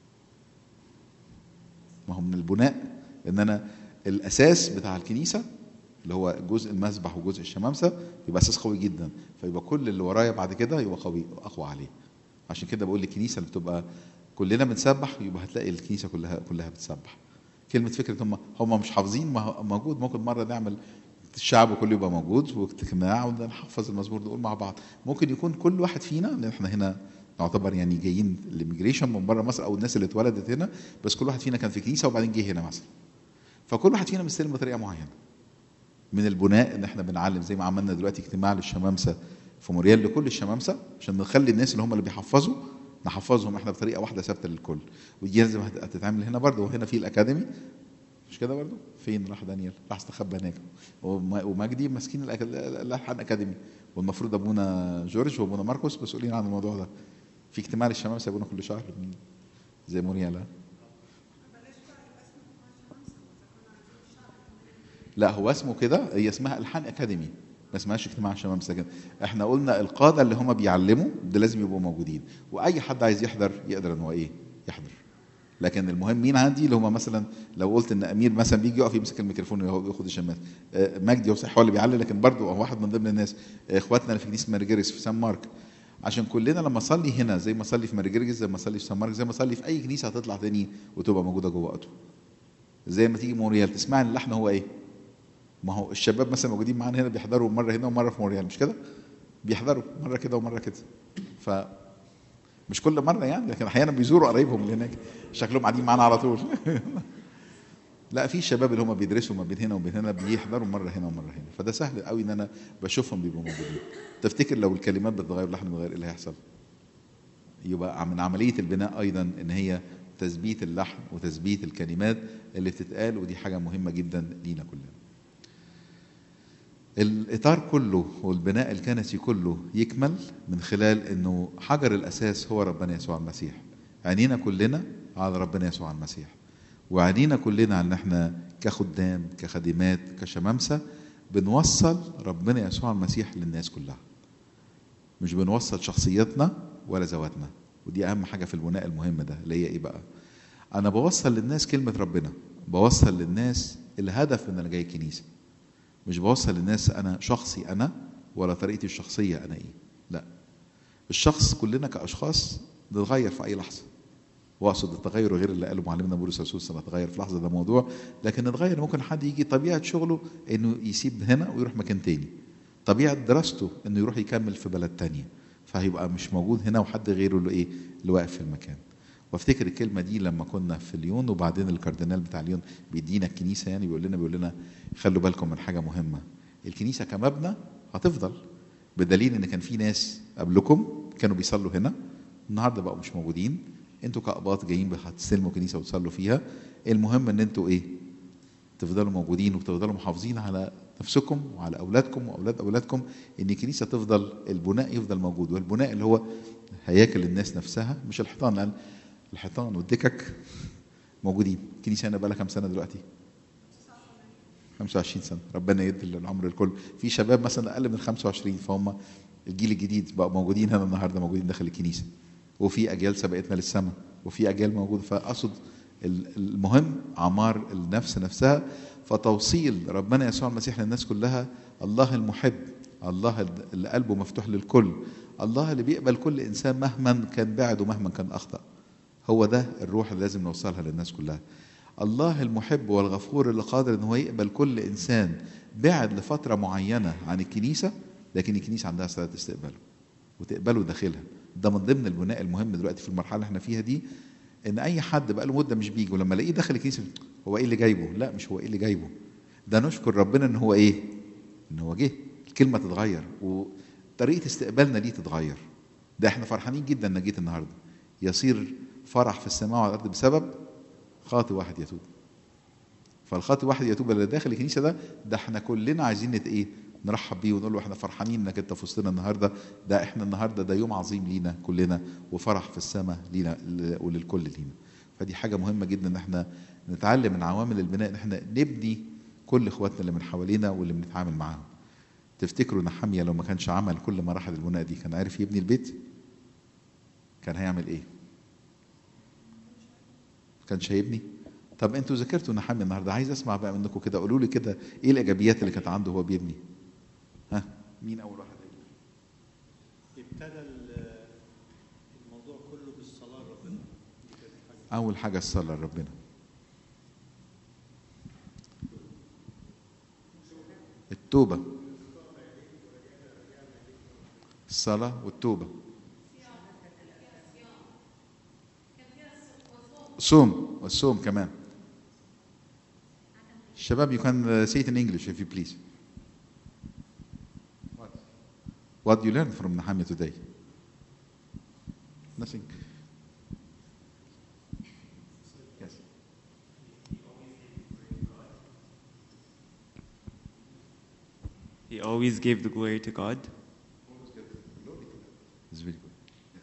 ما هو من البناء ان انا الاساس بتاع الكنيسه اللي هو جزء المسبح وجزء الشمامسه يبقى اساس قوي جدا فيبقى كل اللي ورايا بعد كده يبقى قوي اقوى عليه عشان كده بقول الكنيسه اللي بتبقى كلنا بنسبح يبقى هتلاقي الكنيسه كلها كلها بتسبح كلمه فكره هم هم مش حافظين ما هو موجود ممكن مره نعمل الشعب كله يبقى موجود واجتماع ونحفظ المزمور نقول مع بعض ممكن يكون كل واحد فينا لان احنا هنا نعتبر يعني جايين الاميجريشن من بره مصر او الناس اللي اتولدت هنا بس كل واحد فينا كان في كنيسه وبعدين جه هنا مثلا فكل واحد فينا مستلم بطريقه معينه من البناء ان احنا بنعلم زي ما عملنا دلوقتي اجتماع للشمامسه في موريال لكل الشمامسه عشان نخلي الناس اللي هم اللي بيحفظوا نحفظهم احنا بطريقه واحده ثابته للكل ودي لازم هت- هتتعمل هنا برضه وهنا في الاكاديمي مش كده برضه؟ فين راح دانيال؟ راح استخبى هناك وم- ومجدي ماسكين الأك- الالحان اكاديمي والمفروض ابونا جورج وابونا ماركوس مسؤولين عن الموضوع ده في اجتماع للشمامسه ابونا كل شهر زي موريال ها؟ لا هو اسمه كده هي اسمها الحان اكاديمي ما اسمهاش اجتماع شمامسه كده احنا قلنا القاده اللي هم بيعلموا ده لازم يبقوا موجودين واي حد عايز يحضر يقدر ان هو ايه يحضر لكن المهم مين عندي اللي هم مثلا لو قلت ان امير مثلا بيجي يقف يمسك الميكروفون وياخد الشماس آه، مجدي هو صحيح هو اللي بيعلم لكن برضه هو واحد من ضمن الناس آه، اخواتنا اللي في كنيسه مارجريس في سان مارك عشان كلنا لما اصلي هنا زي ما اصلي في مارجريس زي ما اصلي في سان مارك زي ما اصلي في اي كنيسه هتطلع تاني وتبقى موجوده جوه وقته زي ما تيجي موريال تسمع اللحن هو ايه ما هو الشباب مثلا موجودين معانا هنا بيحضروا مره هنا ومره في موريال مش كده؟ بيحضروا مره كده ومره كده ف مش كل مره يعني لكن احيانا بيزوروا قرايبهم اللي هناك شكلهم قاعدين معانا على طول لا في شباب اللي هم بيدرسوا ما بين هنا وبين هنا بيحضروا مره هنا ومره هنا فده سهل قوي ان انا بشوفهم بيبقوا موجودين تفتكر لو الكلمات بتتغير واللحن بيتغير ايه اللي هيحصل؟ يبقى من عمليه البناء ايضا ان هي تثبيت اللحن وتثبيت الكلمات اللي بتتقال ودي حاجه مهمه جدا لينا كلنا. الاطار كله والبناء الكنسي كله يكمل من خلال انه حجر الاساس هو ربنا يسوع المسيح. عينينا كلنا على ربنا يسوع المسيح. وعينينا كلنا على ان احنا كخدام كخادمات كشمامسه بنوصل ربنا يسوع المسيح للناس كلها. مش بنوصل شخصيتنا ولا ذواتنا ودي اهم حاجه في البناء المهم ده اللي هي ايه بقى انا بوصل للناس كلمه ربنا بوصل للناس الهدف ان انا جاي الكنيسه مش بوصل للناس انا شخصي انا ولا طريقتي الشخصيه انا ايه لا الشخص كلنا كاشخاص نتغير في اي لحظه واقصد التغير غير اللي قاله معلمنا بولس الرسول سنتغير في لحظه ده موضوع لكن نتغير ممكن حد يجي طبيعه شغله انه يسيب هنا ويروح مكان تاني طبيعه دراسته انه يروح يكمل في بلد تانية فهيبقى مش موجود هنا وحد غيره اللي ايه اللي واقف في المكان وافتكر الكلمه دي لما كنا في ليون وبعدين الكاردينال بتاع ليون بيدينا الكنيسه يعني بيقول لنا بيقول لنا خلوا بالكم من حاجه مهمه الكنيسه كمبنى هتفضل بدليل ان كان في ناس قبلكم كانوا بيصلوا هنا النهارده بقوا مش موجودين انتوا كاباط جايين هتستلموا كنيسه وتصلوا فيها المهم ان انتوا ايه تفضلوا موجودين وتفضلوا محافظين على نفسكم وعلى اولادكم واولاد اولادكم ان الكنيسه تفضل البناء يفضل موجود والبناء اللي هو هياكل الناس نفسها مش الحيطان لان الحيطان والدكك موجودين الكنيسه هنا بقى لها كام سنه دلوقتي 25 سنه ربنا يدي العمر الكل في شباب مثلا اقل من 25 فهم الجيل الجديد بقوا موجودين هنا النهارده موجودين داخل الكنيسه وفي اجيال سبقتنا للسماء وفي اجيال موجوده فاقصد المهم اعمار النفس نفسها فتوصيل ربنا يسوع المسيح للناس كلها الله المحب الله اللي قلبه مفتوح للكل الله اللي بيقبل كل انسان مهما كان بعد ومهما كان اخطا هو ده الروح اللي لازم نوصلها للناس كلها الله المحب والغفور اللي قادر ان هو يقبل كل انسان بعد لفتره معينه عن الكنيسه لكن الكنيسه عندها استعداد تستقبله وتقبله داخلها ده من ضمن البناء المهم دلوقتي في المرحله اللي احنا فيها دي ان اي حد بقى له مده مش بيجي ولما الاقيه داخل الكنيسه هو ايه اللي جايبه؟ لا مش هو ايه اللي جايبه ده نشكر ربنا ان هو ايه؟ ان هو جه الكلمه تتغير وطريقه استقبالنا ليه تتغير ده احنا فرحانين جدا انك جيت النهارده يصير فرح في السماء وعلى الارض بسبب خاطئ واحد يتوب فالخاطئ واحد يتوب اللي داخل الكنيسه ده ده احنا كلنا عايزين نت ايه نرحب بيه ونقول له احنا فرحانين انك انت في وسطنا النهارده ده احنا النهارده ده يوم عظيم لينا كلنا وفرح في السماء لينا وللكل لينا فدي حاجه مهمه جدا ان احنا نتعلم من عوامل البناء ان احنا نبني كل اخواتنا اللي من حوالينا واللي بنتعامل معاهم تفتكروا نحمية لو ما كانش عمل كل مراحل البناء دي كان عارف يبني البيت كان هيعمل ايه كانش هيبني طب انتوا ذاكرتوا نحمية النهارده عايز اسمع بقى منكم كده قولوا لي كده ايه الايجابيات اللي كانت عنده وهو بيبني ها مين اول واحد ابتدى الموضوع كله بالصلاه لربنا دي كانت حاجه اول حاجه الصلاه لربنا التوبه الصلاه والتوبه صوم والصوم كمان الشباب you can say it in English if you please What? What you learned from Nehemiah today? Nothing. Yes. He always gave the glory to God. It's very good. Yes.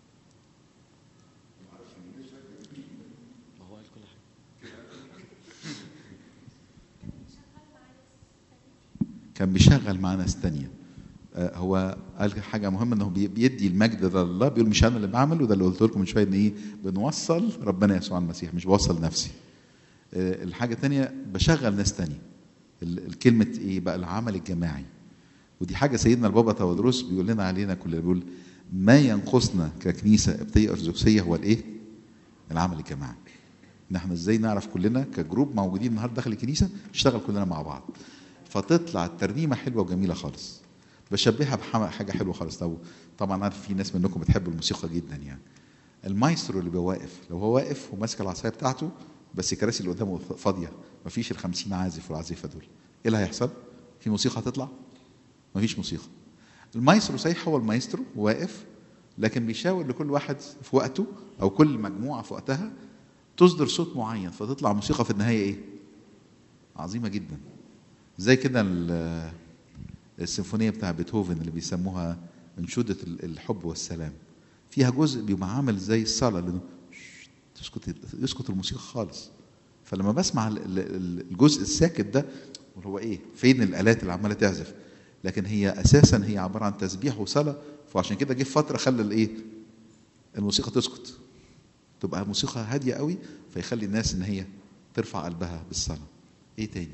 كان بيشغل مع ناس تانية آه، هو قال حاجة مهمة انه بي- بيدي المجد ده لله بيقول مش انا اللي بعمل وده اللي قلت لكم من شوية ان ايه بنوصل ربنا يسوع المسيح مش بوصل نفسي آه، الحاجة التانية بشغل ناس تانية ال- الكلمة ايه بقى العمل الجماعي ودي حاجة سيدنا البابا تودروس بيقول لنا علينا كلنا بيقول ما ينقصنا ككنيسة ابتدائية أرثوذكسية هو الايه؟ العمل الجماعي ان احنا ازاي نعرف كلنا كجروب موجودين النهارده داخل الكنيسه نشتغل كلنا مع بعض فتطلع الترنيمه حلوه وجميله خالص بشبهها بحاجه حلوه خالص لو طبعا عارف في ناس منكم بتحب الموسيقى جدا يعني المايسترو اللي بيبقى واقف لو هو واقف وماسك العصايه بتاعته بس الكراسي اللي قدامه فاضيه مفيش ال 50 عازف والعازفه دول ايه اللي هيحصل؟ في موسيقى هتطلع؟ مفيش موسيقى المايسترو صحيح هو المايسترو واقف لكن بيشاور لكل واحد في وقته او كل مجموعه في وقتها تصدر صوت معين فتطلع موسيقى في النهايه ايه؟ عظيمه جدا زي كده ال- السيمفونيه بتاع بيتهوفن اللي بيسموها انشوده ال- الحب والسلام فيها جزء بيبقى عامل زي الصلاه لانه شت، تسكت يسكت الموسيقى خالص فلما بسمع ال- ال- ال- الجزء الساكت ده هو ايه؟ فين الالات اللي عماله تعزف؟ لكن هي اساسا هي عباره عن تسبيح وصلاه فعشان كده جه في فتره خلى الايه؟ الموسيقى تسكت تبقى موسيقى هاديه قوي فيخلي الناس ان هي ترفع قلبها بالصلاه ايه تاني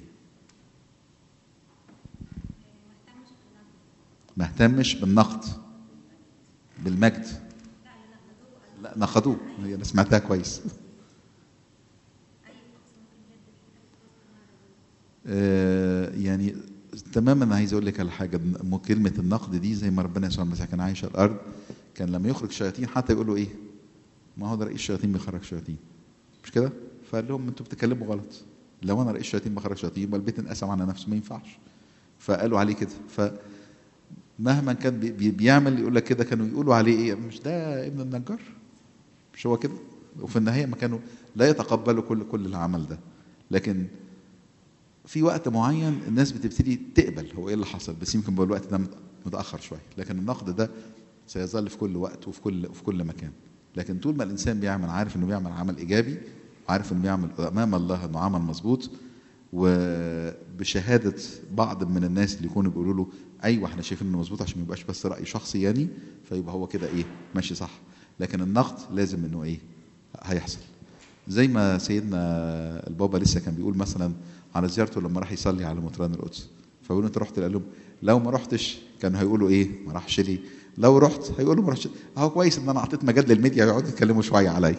ما اهتمش بالنقد بالمجد لا نقدوه هي انا سمعتها كويس آه، يعني تماما انا عايز اقول لك على حاجه م- كلمه النقد دي زي ما ربنا يسوع المسيح كان عايش على الارض كان لما يخرج شياطين حتى يقولوا ايه ما هو ده رئيس الشياطين بيخرج شياطين مش كده فقال لهم انتوا بتتكلموا غلط لو انا رئيس الشياطين بخرج شياطين يبقى البيت انقسم على نفسه ما ينفعش فقالوا عليه كده فمهما كان بي- بي- بيعمل يقول لك كده كانوا يقولوا عليه ايه مش ده ابن النجار مش هو كده وفي النهايه ما كانوا لا يتقبلوا كل كل العمل ده لكن في وقت معين الناس بتبتدي تقبل هو ايه اللي حصل بس يمكن بقى الوقت ده مت- متاخر شويه لكن النقد ده سيظل في كل وقت وفي كل في كل مكان لكن طول ما الانسان بيعمل عارف انه بيعمل عمل ايجابي وعارف انه بيعمل امام الله انه عمل مظبوط وبشهاده بعض من الناس اللي يكونوا بيقولوا له ايوه احنا شايفين انه مظبوط عشان ما يبقاش بس راي شخصي يعني فيبقى هو كده ايه ماشي صح لكن النقد لازم انه ايه هيحصل زي ما سيدنا البابا لسه كان بيقول مثلا على زيارته لما راح يصلي على مطران القدس فبيقولوا انت رحت قال لهم لو ما رحتش كانوا هيقولوا ايه ما راحش ليه لو رحت هيقولوا ما رحتش اهو كويس ان انا اعطيت مجال للميديا يقعدوا يتكلموا شويه عليا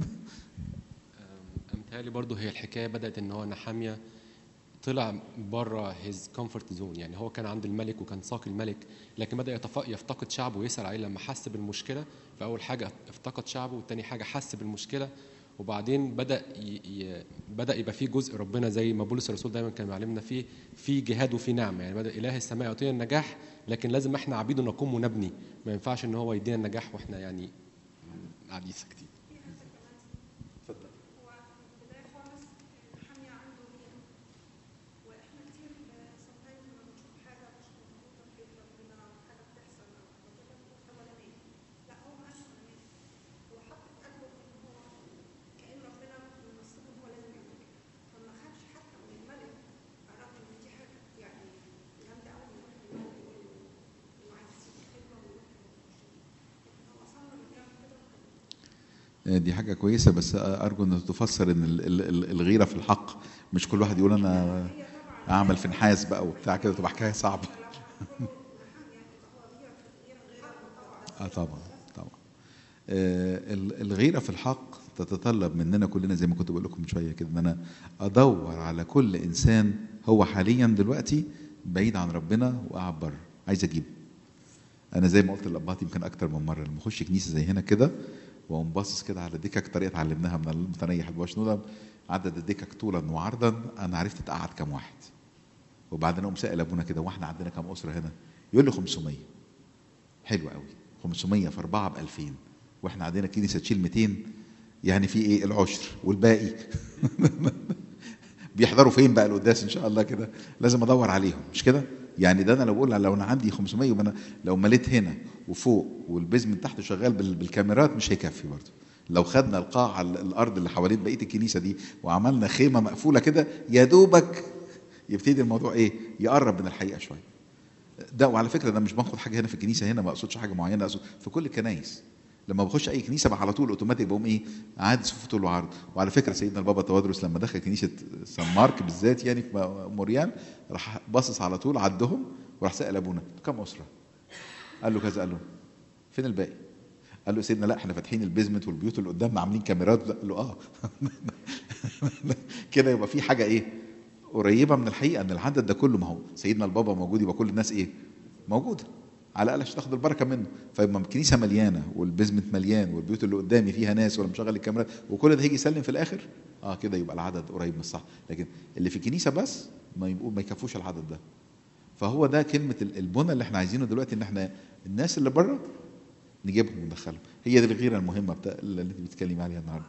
امثالي برضو هي الحكايه بدات ان هو نحاميه طلع بره هيز كومفورت زون يعني هو كان عند الملك وكان ساقي الملك لكن بدا يتف- يفتقد شعبه ويسال عليه لما حس بالمشكله فاول حاجه افتقد شعبه والتاني حاجه حس بالمشكله وبعدين بدا ي... ي... بدا يبقى فيه جزء ربنا زي ما بولس الرسول دايما كان بيعلمنا فيه في جهاد وفي نعمه يعني بدا اله السماء يعطينا النجاح لكن لازم احنا عبيده نقوم ونبني ما ينفعش ان هو يدينا النجاح واحنا يعني قاعدين ساكتين هو في البداية خالص حامية عنده غيرة واحنا كتير sometimes لما بنشوف حاجة مش مظبوطة في بيت ربنا أو حاجة بتحصل أو كده بنقول طب أنا مالي لا هو ما قالش أنا مالي هو حط في قلبه إن هو كأن ربنا منصبه هو لازم يعمل كده فما خدش حتى من الملك على الرغم إن دي حاجة يعني جامدة أوي إن الواحد يقول يقول إنه عايز يسيب الخدمة ويروح لكن هو صمم إنه يعمل كده وكده دي حاجه كويسه بس ارجو ان تفسر ان ال- ال- ال- الغيره في الحق مش كل واحد يقول انا اعمل في نحاس بقى وبتاع كده تبقى حكايه صعبه اه طبعا طبعا آه ال- الغيره في الحق تتطلب مننا كلنا زي ما كنت بقول لكم من شويه كده ان انا ادور على كل انسان هو حاليا دلوقتي بعيد عن ربنا وقاعد بره عايز اجيبه انا زي ما قلت للابهات يمكن اكتر من مره لما اخش كنيسه زي هنا كده واقوم باصص كده على دكك طريقه اتعلمناها من المتنيح البشنوده عدد الدكك طولا وعرضا انا عرفت اتقعد كام واحد وبعدين اقوم سائل ابونا كده واحنا عندنا كام اسره هنا يقول لي 500 حلو قوي 500 في 4 ب 2000 واحنا عندنا كنيسه تشيل 200 يعني في ايه العشر والباقي بيحضروا فين بقى القداس ان شاء الله كده لازم ادور عليهم مش كده يعني ده انا لو بقول لو انا عندي 500 يبقى انا لو مليت هنا وفوق والبيزمنت تحته شغال بال- بالكاميرات مش هيكفي برضه لو خدنا القاعه ال- الارض اللي حوالين بقيه الكنيسه دي وعملنا خيمه مقفوله كده يا دوبك يبتدي الموضوع ايه يقرب من الحقيقه شويه ده وعلى فكره انا مش باخد حاجه هنا في الكنيسه هنا ما اقصدش حاجه معينه اقصد في كل الكنايس لما بخش اي كنيسه بقى على طول اوتوماتيك بقوم ايه عادي صفوف طول وعرض وعلى فكره سيدنا البابا توادرس لما دخل كنيسه سان مارك بالذات يعني في موريان راح باصص على طول عدهم وراح سال ابونا كم اسره؟ قال له كذا قال له فين الباقي؟ قال له سيدنا لا احنا فاتحين البيزمنت والبيوت اللي قدامنا عاملين كاميرات قال له اه كده يبقى في حاجه ايه؟ قريبه من الحقيقه ان العدد ده كله ما هو سيدنا البابا موجود يبقى كل الناس ايه؟ موجوده على الاقل عشان تاخد البركه منه فيبقى الكنيسه مليانه والبيزمنت مليان والبيوت اللي قدامي فيها ناس ولا مشغل الكاميرات وكل ده هيجي يسلم في الاخر اه كده يبقى العدد قريب من الصح لكن اللي في الكنيسه بس ما يبقوا ما يكفوش العدد ده فهو ده كلمه ال- البنى اللي احنا عايزينه دلوقتي ان احنا الناس اللي بره نجيبهم وندخلهم هي دي الغيره المهمه بتاع اللي انت بتتكلمي عليها النهارده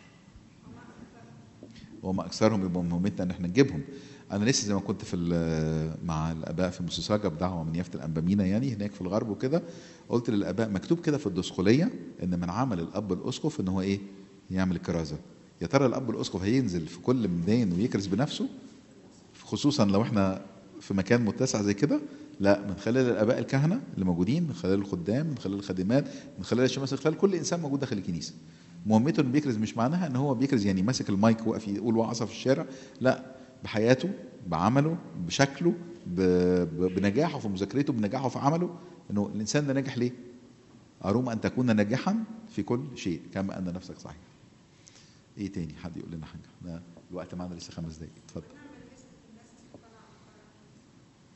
وما اكثرهم يبقى مهمتنا ان احنا نجيبهم انا لسه زي ما كنت في ال- مع الاباء في مسوساجا بدعوه من يافت الانبامينا يعني هناك في الغرب وكده قلت للاباء مكتوب كده في الدسقليه ان من عمل الاب الاسقف ان هو ايه يعمل الكرازه يا ترى الاب الاسقف هينزل في كل ميدان ويكرز بنفسه خصوصا لو احنا في مكان متسع زي كده لا من خلال الاباء الكهنه اللي موجودين من خلال الخدام من خلال الخادمات من خلال الشماس من خلال كل انسان موجود داخل الكنيسه مهمته انه بيكرز مش معناها ان هو بيكرز يعني ماسك المايك واقف يقول وعظه في الشارع لا بحياته بعمله بشكله ب... ب... بنجاحه في مذاكرته بنجاحه في عمله انه الانسان ده ناجح ليه؟ اروم ان تكون ناجحا في كل شيء كما ان نفسك صحيح. ايه تاني حد يقول لنا حاجه؟ احنا الوقت معانا لسه خمس دقايق اتفضل.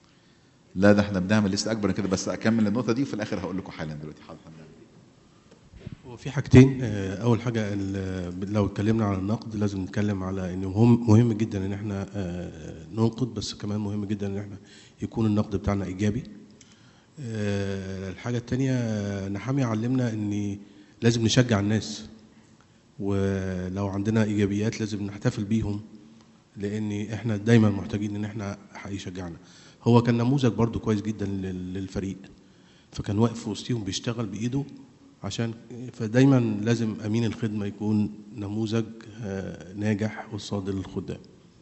لا ده احنا بنعمل لسه اكبر من كده بس اكمل النقطه دي وفي الاخر هقول لكم حالا دلوقتي حاضر هنعمل إيه. هو في حاجتين آه، اول حاجه ال- لو اتكلمنا على النقد لازم نتكلم على ان مهم مهم جدا ان احنا آه، ننقد بس كمان مهم جدا ان احنا يكون النقد بتاعنا ايجابي آه، الحاجه الثانيه نحامي علمنا ان لازم نشجع الناس ولو عندنا ايجابيات لازم نحتفل بيهم لان احنا دايما محتاجين ان احنا يشجعنا هو كان نموذج برضو كويس جدا لل- للفريق فكان واقف في وسطهم بيشتغل بايده عشان فدايما لازم امين الخدمه يكون نموذج آه، ناجح قصاد الخدام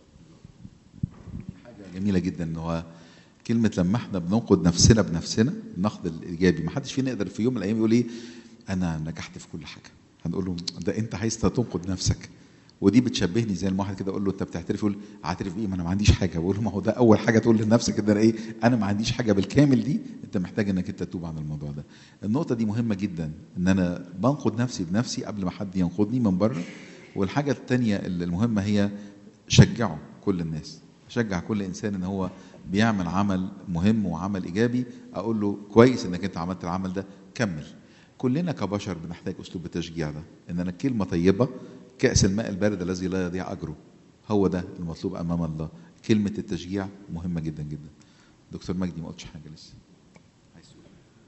حاجه جميله جدا ان هو كلمه لما احنا بننقد نفسنا بنفسنا النقد الايجابي ما حدش فينا يقدر في يوم من الايام يقول ايه انا نجحت في كل حاجه هنقول له ده انت عايز تنقد نفسك ودي بتشبهني زي الواحد كده اقول له انت بتعترف يقول اعترف بايه ما انا ما عنديش حاجه بقول له ما هو ده اول حاجه تقول لنفسك ان انا ايه انا ما عنديش حاجه بالكامل دي انت محتاج انك انت تتوب عن الموضوع ده النقطه دي مهمه جدا ان انا بنقد نفسي بنفسي قبل ما حد ينقدني من بره والحاجه الثانيه المهمه هي شجعوا كل الناس شجع كل انسان ان هو بيعمل عمل مهم وعمل ايجابي اقول له كويس انك انت عملت العمل ده كمل كلنا كبشر بنحتاج اسلوب التشجيع ده ان انا كلمه طيبه كاس الماء البارد الذي لا يضيع اجره هو ده المطلوب امام الله كلمه التشجيع مهمه جدا جدا دكتور مجدي ما قلتش حاجه لسه عايز تقول؟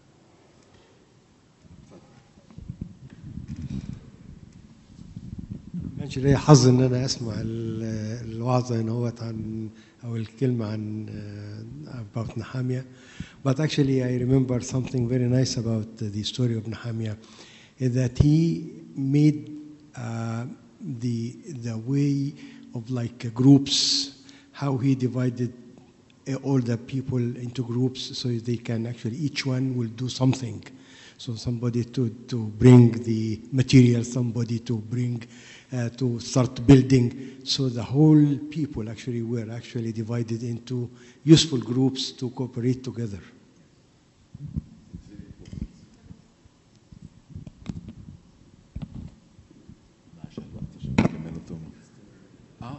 كانش ليا حظ ان انا اسمع ال- الوعظه ان هو عن او الكلمه عن uh, about Nehemiah but actually I remember something very nice about the story of Nehemiah is that he made uh, the the way of like uh, groups how he divided uh, all the people into groups so they can actually each one will do something so somebody to, to bring the material, somebody to bring, uh, to start building. So the whole people actually were actually divided into useful groups to cooperate together. عشان الوقت عشان نكمل الدوم. اه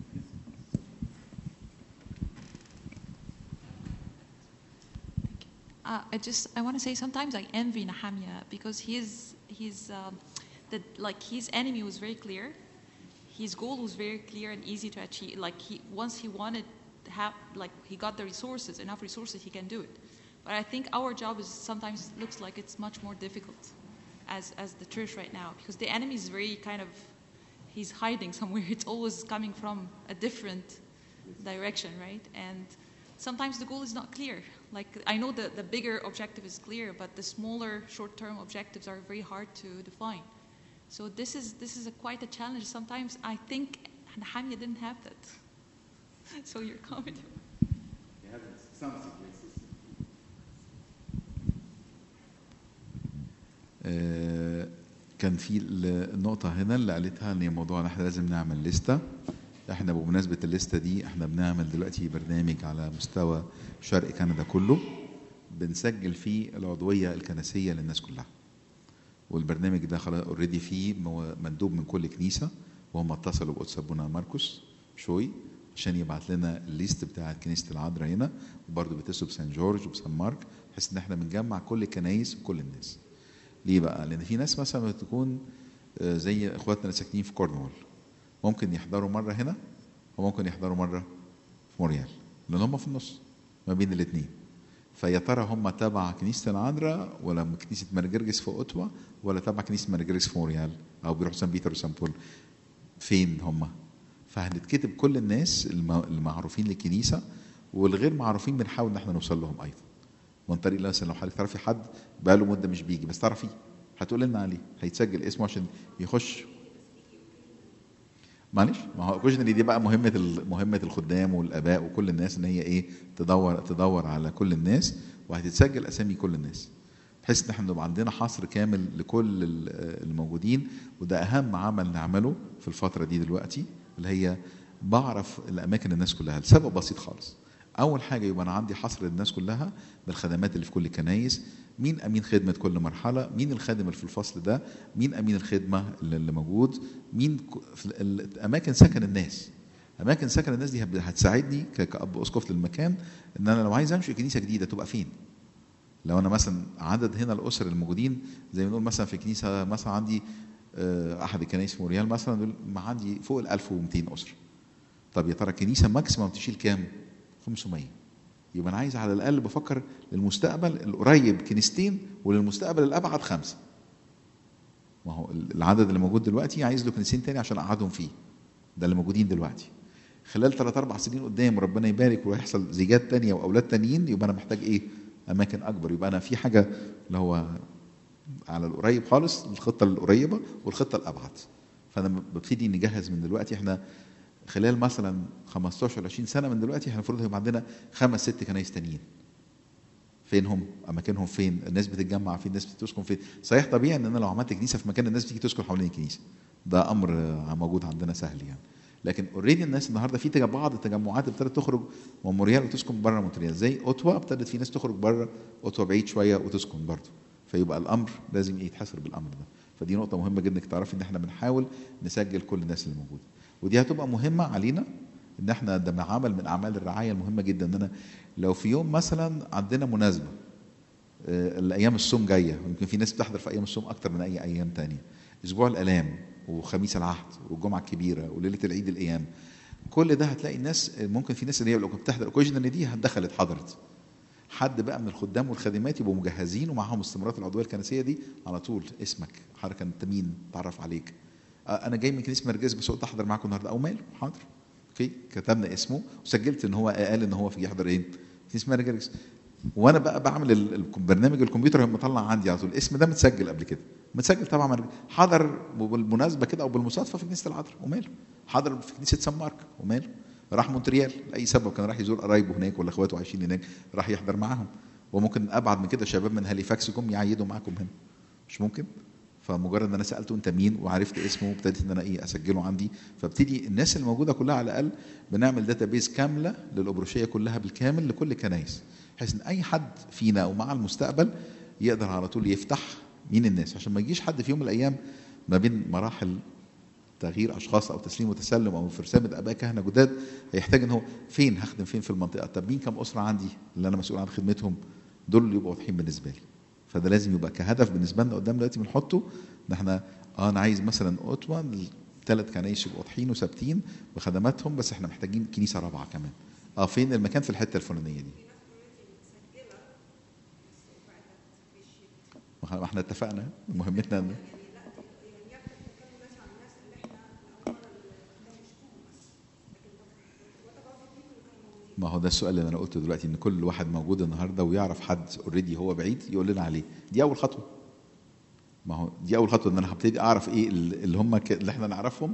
Uh, I just I want to say sometimes I envy Nehemiah because his his um, the like his enemy was very clear, his goal was very clear and easy to achieve. Like he once he wanted to have like he got the resources enough resources he can do it. But I think our job is sometimes looks like it's much more difficult as as the church right now because the enemy is very kind of he's hiding somewhere. It's always coming from a different direction, right? And sometimes the goal is not clear. Like I know the, the bigger objective is clear, but the smaller short-term objectives are very hard to define. So this is this is a quite a challenge. Sometimes I think Nehemiah didn't have that. so your comment. آه، كان في ال- النقطة هنا اللي قالتها ان موضوع ان احنا لازم نعمل لستة احنا بمناسبة الليستة دي احنا بنعمل دلوقتي برنامج على مستوى شرق كندا كله بنسجل فيه العضوية الكنسية للناس كلها والبرنامج ده خلاص اوريدي فيه مو- مندوب من كل كنيسة وهم اتصلوا بقدس ابونا ماركوس شوي عشان يبعت لنا الليست بتاعت كنيسة العذراء هنا وبرضه بيتصلوا بسان جورج وبسان مارك بحيث ان احنا بنجمع كل الكنايس وكل الناس ليه بقى؟ لأن في ناس مثلا بتكون آه، زي إخواتنا اللي ساكنين في كورنوول ممكن يحضروا مرة هنا وممكن يحضروا مرة في موريال لأن هم في النص ما بين الاثنين فيا ترى هم تبع كنيسة العذراء ولا من كنيسة مارجرجس في أوتوا ولا تبع كنيسة مارجرجس في موريال أو بيروحوا سان بيتر وسان بول فين هم؟ فهنتكتب كل الناس الم- المعروفين للكنيسة والغير معروفين بنحاول ان احنا نوصل لهم ايضا من طريق مثلا لو حضرتك تعرفي حد بقاله مده مش بيجي بس تعرفيه هتقول لنا عليه هيتسجل اسمه عشان يخش معلش ما هو اوكيجنالي دي بقى مهمه ال- مهمه الخدام والاباء وكل الناس ان هي ايه تدور تدور على كل الناس وهتتسجل اسامي كل الناس بحيث ان احنا نبقى عندنا حصر كامل لكل ال- الموجودين وده اهم عمل نعمله في الفتره دي دلوقتي اللي هي بعرف الاماكن الناس كلها لسبب بسيط خالص اول حاجه يبقى انا عندي حصر للناس كلها بالخدمات اللي في كل الكنايس مين امين خدمه كل مرحله مين الخادم اللي في الفصل ده مين امين الخدمه اللي اللي موجود مين ك- في ال- اماكن سكن الناس اماكن سكن الناس دي هب- هتساعدني ك- كاب اسقف للمكان ان انا لو عايز امشي كنيسه جديده تبقى فين لو انا مثلا عدد هنا الاسر الموجودين زي ما نقول مثلا في كنيسه مثلا عندي آه، احد الكنائس في موريال مثلا دول ما عندي فوق ال 1200 اسره طب يا ترى الكنيسه ماكسيمم تشيل كام 500 يبقى انا عايز على الاقل بفكر للمستقبل القريب كنيستين وللمستقبل الابعد خمسه ما هو العدد اللي موجود دلوقتي عايز له كنيستين تاني عشان اقعدهم فيه ده اللي موجودين دلوقتي خلال ثلاث اربع سنين قدام ربنا يبارك ويحصل زيجات تانية واولاد تانيين يبقى انا محتاج ايه اماكن اكبر يبقى انا في حاجه اللي هو على القريب خالص الخطه القريبه والخطه الابعد فانا ببتدي نجهز من دلوقتي احنا خلال مثلا 15 20 سنه من دلوقتي احنا المفروض هيبقى عندنا خمس ست كنايس تانيين فينهم اماكنهم فين الناس بتتجمع فين الناس بتسكن فين صحيح طبيعي ان انا لو عملت كنيسه في مكان الناس بتيجي تسكن حوالين الكنيسه ده امر آه، موجود عندنا سهل يعني لكن اوريدي الناس النهارده في تج- بعض التجمعات ابتدت تخرج من مونريال وتسكن بره مونريال زي اوتوا ابتدت في ناس تخرج بره اوتوا بعيد شويه وتسكن برضه فيبقى الامر لازم يتحسر بالامر ده فدي نقطه مهمه جدا انك تعرفي ان احنا بنحاول نسجل كل الناس اللي موجوده ودي هتبقى مهمه علينا ان احنا ده من عمل من اعمال الرعايه المهمه جدا ان انا لو في يوم مثلا عندنا مناسبه آه، الايام الصوم جايه يمكن في ناس بتحضر في ايام الصوم اكتر من اي ايام تانية اسبوع الالام وخميس العهد والجمعه الكبيره وليله العيد الايام كل ده هتلاقي الناس ممكن في ناس اللي هي لو كانت بتحضر اوكيجنال دي دخلت حضرت حد بقى من الخدام والخادمات يبقوا مجهزين ومعاهم استمارات العضويه الكنسيه دي على طول اسمك حركه انت مين تعرف عليك آه، انا جاي من كنيسه مرجز بس قلت احضر معاكم النهارده او ماله حاضر اوكي كتبنا اسمه وسجلت ان هو قال ان هو في يحضر ايه كنيسه مرجز وانا بقى بعمل ال- البرنامج الكمبيوتر لما مطلع عندي على طول الاسم ده متسجل قبل كده متسجل طبعا مرج- حضر بالمناسبه كده او بالمصادفه في كنيسه العذراء وماله حضر في كنيسه سان مارك وماله راح مونتريال لاي سبب كان راح يزور قرايبه هناك ولا اخواته عايشين هناك راح يحضر معاهم وممكن ابعد من كده شباب من هاليفاكس جم يعيدوا معاكم هنا مش ممكن فمجرد ان انا سالته انت مين وعرفت اسمه وابتديت ان انا ايه اسجله عندي فابتدي الناس الموجوده كلها على الاقل بنعمل داتابيز كامله للابروشيه كلها بالكامل لكل كنايس بحيث ان اي حد فينا او مع المستقبل يقدر على طول يفتح مين الناس عشان ما يجيش حد في يوم من الايام ما بين مراحل تغيير اشخاص او تسليم وتسلم او في رساله اباء كهنه جداد هيحتاج ان هو فين هخدم فين في المنطقه طب مين كم اسره عندي اللي انا مسؤول عن خدمتهم دول اللي يبقوا واضحين بالنسبه لي فده لازم يبقى كهدف بالنسبه لنا قدام دلوقتي بنحطه ان احنا اه انا عايز مثلا اوتوا ثلاث كنايس يبقوا واضحين وثابتين بخدماتهم بس احنا محتاجين كنيسه رابعه كمان اه فين المكان في الحته الفلانيه دي ما احنا اتفقنا مهمتنا ان ما هو ده السؤال اللي انا قلته دلوقتي ان كل واحد موجود النهارده ويعرف حد اوريدي هو بعيد يقول لنا عليه دي اول خطوه ما هو دي اول خطوه ان انا هبتدي اعرف ايه اللي هم ك- اللي احنا نعرفهم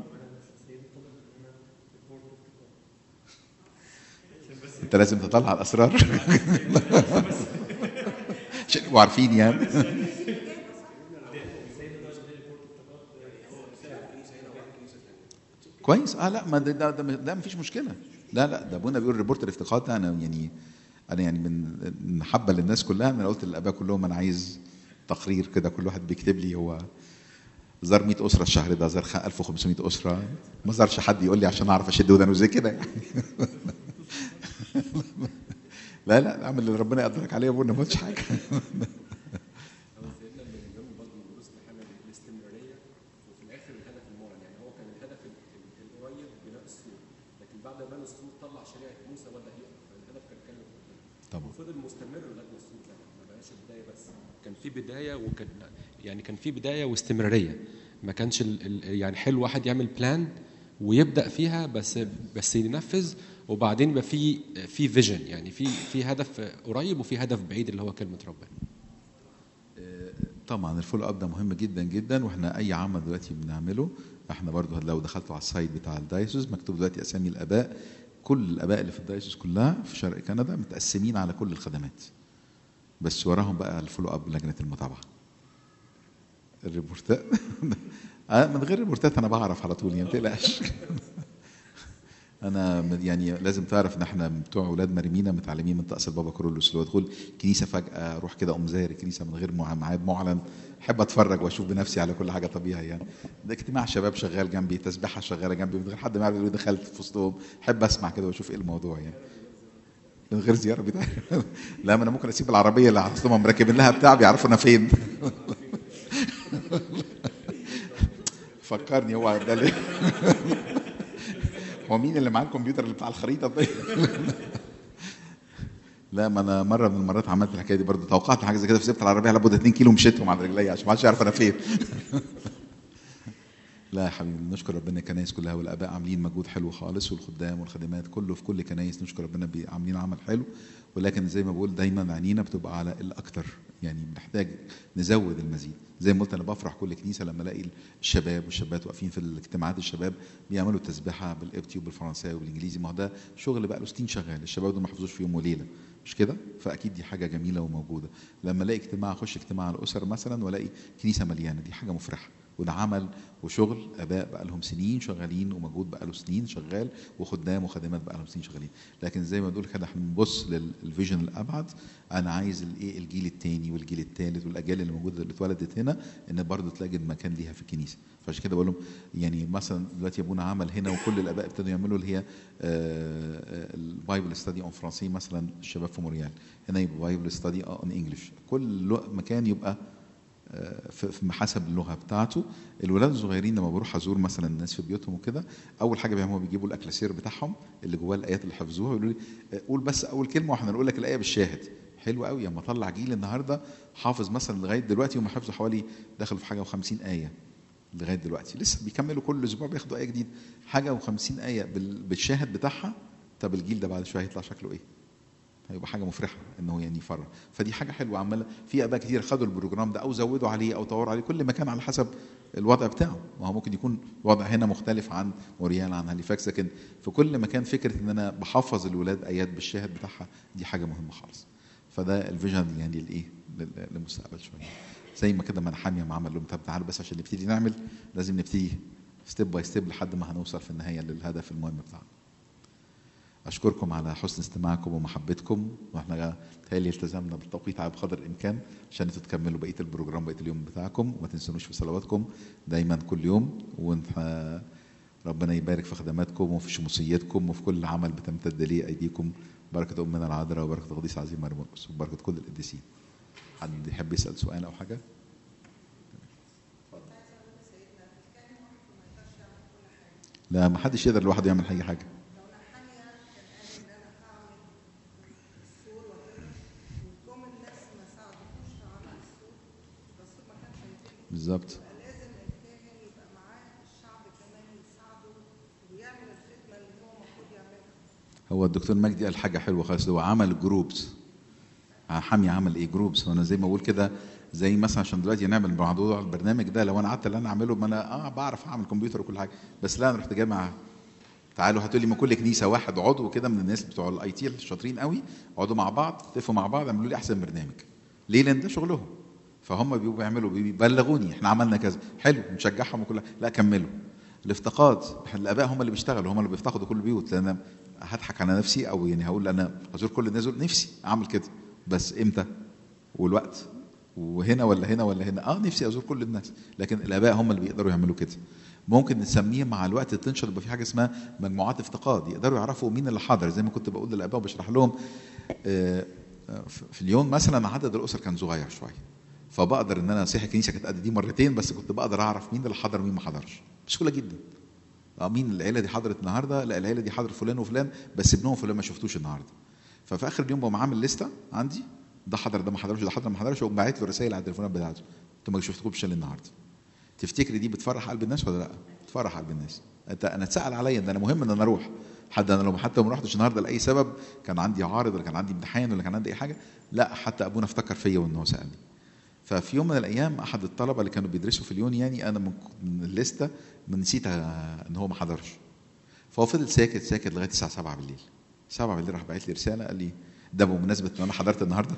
انت لازم تطلع الاسرار عشان يبقوا عارفين يعني كويس اه لا ما ده ده, ده, ده مفيش مشكله لا لا ده ابونا بيقول ريبورت الافتقاد ده انا يعني انا يعني من محبه للناس كلها انا قلت للاباء كلهم انا عايز تقرير كده كل واحد بيكتب لي هو زار 100 اسره الشهر ده زار 1500 اسره ما زارش حد يقول لي عشان اعرف اشد ودانه زي كده يعني لا لا اعمل اللي ربنا يقدرك عليه يا ابونا ما قلتش حاجه سيدنا اللي بيهم برضه من دروس محمد الاستمراريه وفي الاخر الهدف المعلن يعني هو كان الهدف ال- ال- القريب بناء السور لكن بعد ما بنى السور طلع شريعه موسى وبدا يقف فالهدف كان كان طبعا وفضل مستمر لغايه ما السور كان ما بقاش البدايه بس كان في بدايه وكان يعني كان في بدايه واستمراريه ما كانش ال ال يعني حلو واحد يعمل بلان ويبدا فيها بس بس ينفذ وبعدين يبقى في في فيجن يعني في في هدف قريب وفي هدف بعيد اللي هو كلمه ربنا طبعا الفولو اب ده مهم جدا جدا واحنا اي عمل دلوقتي بنعمله احنا برضو لو دخلتوا على السايت بتاع الدايسوس مكتوب دلوقتي اسامي الاباء كل الاباء اللي في الدايسوس كلها في شرق كندا متقسمين على كل الخدمات بس وراهم بقى الفولو اب لجنه المتابعه الريبورتات آه، من غير الريبورتات انا بعرف على طول يعني ما تقلقش انا م- يعني لازم تعرف ان احنا بتوع اولاد مريمينا متعلمين من طقس البابا كرولوس اللي هو ادخل كنيسه فجاه اروح كده اقوم زاير الكنيسه من غير مع- ميعاد معلن احب اتفرج واشوف بنفسي على كل حاجه طبيعي يعني ده اجتماع شباب شغال جنبي تسبيحه شغاله جنبي من غير حد ما يعرف يقول لي دخلت في وسطهم احب اسمع كده واشوف ايه الموضوع يعني من غير زياره بتاع لا ما انا ممكن اسيب العربيه اللي اصلا مركبين لها بتاع بيعرفوا انا فين فكرني هو ده اللي هو مين اللي معاه الكمبيوتر اللي بتاع الخريطه طيب لا ما انا مره من المرات عملت الحكايه دي برضه توقعت حاجه زي كده فسبت العربيه لابد 2 كيلو مشيتهم على رجلي عشان ما حدش يعرف انا فين لا يا حبيبي نشكر ربنا الكنايس كلها والاباء عاملين مجهود حلو خالص والخدام والخادمات كله في كل كنايس نشكر ربنا بي- عاملين عمل حلو ولكن زي ما بقول دايما عينينا بتبقى على الاكتر يعني بنحتاج نزود المزيد زي ما قلت انا بفرح كل كنيسه لما الاقي الشباب والشابات واقفين في الاجتماعات الشباب بيعملوا تسبيحه بالقبطي وبالفرنساوي وبالانجليزي ما هو ده شغل بقى له سنين شغال الشباب دول ما حفظوش في يوم وليله مش كده فاكيد دي حاجه جميله وموجوده لما الاقي اجتماع اخش اجتماع الاسر مثلا والاقي كنيسه مليانه دي حاجه مفرحه وده عمل وشغل اباء بقى لهم سنين شغالين ومجهود بقى له سنين شغال وخدام وخادمات بقى لهم سنين شغالين لكن زي ما بنقول كده احنا بنبص للفيجن الابعد انا عايز الايه الجيل الثاني والجيل الثالث والاجيال اللي موجوده اللي اتولدت هنا ان برضه تلاقي مكان ليها في الكنيسه فعشان كده بقول لهم يعني مثلا دلوقتي ابونا عمل هنا وكل الاباء ابتدوا يعملوا اللي هي البايبل ستادي اون فرنسي مثلا الشباب في موريال هنا يبقى بايبل ستادي اون انجلش كل لو- مكان يبقى آه، في في حسب اللغه بتاعته الولاد الصغيرين لما بروح ازور مثلا الناس في بيوتهم وكده اول حاجه بيعملوها بيجيبوا الاكلاسير بتاعهم اللي جواه الايات اللي حفظوها يقولوا لي آه، قول بس اول كلمه واحنا نقول لك الايه بالشاهد حلو قوي اما اطلع جيل النهارده حافظ مثلا لغايه دلوقتي هم حفظوا حوالي دخلوا في حاجه و50 ايه لغايه دلوقتي لسه بيكملوا كل اسبوع بياخدوا ايه جديده حاجه و50 ايه بال- بالشاهد بتاعها طب الجيل ده بعد شويه هيطلع شكله ايه هيبقى حاجه مفرحه ان هو يعني يفرح فدي حاجه حلوه عماله في اباء كتير خدوا البروجرام ده او زودوا عليه او طوروا عليه كل مكان على حسب الوضع بتاعه ما هو ممكن يكون الوضع هنا مختلف عن موريال عن هاليفاكس لكن في كل مكان فكره ان انا بحفظ الولاد ايات بالشاهد بتاعها دي حاجه مهمه خالص فده الفيجن يعني الايه لل- للمستقبل شويه زي ما كده ما حاميه ما عمل لهم طب تعالوا بس عشان نبتدي نعمل لازم نبتدي ستيب باي ستيب لحد ما هنوصل في النهايه للهدف المهم بتاعنا اشكركم على حسن استماعكم ومحبتكم واحنا تهيألي التزمنا بالتوقيت على بقدر الامكان عشان انتوا تكملوا بقيه البروجرام بقيه اليوم بتاعكم وما تنسونوش في صلواتكم دايما كل يوم وانت ربنا يبارك في خدماتكم وفي شموسيتكم وفي كل عمل بتمتد ليه ايديكم بركه امنا العذراء وبركه قديس عظيم مرموس وبركه كل القديسين حد يحب يسال سؤال او حاجه لا ما حدش يقدر لوحده يعمل اي حاجه بالظبط لازم الكاهن يبقى معاه الشعب كمان يساعده ويعمل الخدمه اللي هو المفروض يعملها هو الدكتور مجدي قال حاجه حلوه خالص هو عمل جروبس حامي عمل ايه جروبس وانا زي ما بقول كده زي مثلا عشان دلوقتي نعمل موضوع البرنامج ده لو انا قعدت اللي انا اعمله ما انا اه بعرف اعمل كمبيوتر وكل حاجه بس لا انا رحت جامع تعالوا هاتوا لي من كل كنيسه واحد عضو كده من الناس بتوع الاي تي الشاطرين قوي اقعدوا مع بعض اتفقوا مع بعض اعملوا لي احسن برنامج ليه لان ده شغلهم فهم بيبقوا بيعملوا بيبلغوني احنا عملنا كذا حلو نشجعهم وكل لا كملوا الافتقاد الاباء هم اللي بيشتغلوا هم اللي بيفتقدوا كل البيوت لان أنا هضحك على نفسي او يعني هقول انا هزور كل الناس دول نفسي اعمل كده بس امتى والوقت وهنا ولا هنا ولا هنا اه نفسي ازور كل الناس لكن الاباء هم اللي بيقدروا يعملوا كده ممكن نسميه مع الوقت تنشر يبقى في حاجه اسمها مجموعات افتقاد يقدروا يعرفوا مين اللي حاضر زي ما كنت بقول للاباء وبشرح لهم آه، آه، في اليوم مثلا عدد الاسر كان صغير شويه فبقدر ان انا اصيح الكنيسه كانت قد دي مرتين بس كنت بقدر اعرف مين اللي حضر ومين ما حضرش بسهوله جدا اه مين العيله دي حضرت النهارده لا العيله دي حضر فلان وفلان بس ابنهم فلان ما شفتوش النهارده ففي اخر اليوم بقوم عامل لسته عندي ده حضر ده ما حضرش ده حضر ما حضرش واقوم باعت له رسائل على التليفونات بتاعته انتوا ما شفتكمش الا النهارده تفتكري دي بتفرح قلب الناس ولا لا؟ بتفرح قلب الناس انت انا اتسال عليا ان انا مهم ان انا اروح حد انا لو حتى ما رحتش النهارده لاي سبب كان عندي عارض ولا كان عندي امتحان ولا كان عندي اي حاجه لا حتى ابونا افتكر فيا وان هو سالني ففي يوم من الايام احد الطلبه اللي كانوا بيدرسوا في اليون يعني انا من من الليسته من نسيت ان هو ما حضرش فهو فضل ساكت ساكت لغايه الساعه 7 بالليل 7 بالليل راح باعت لي رساله قال لي ده بمناسبه ان انا حضرت النهارده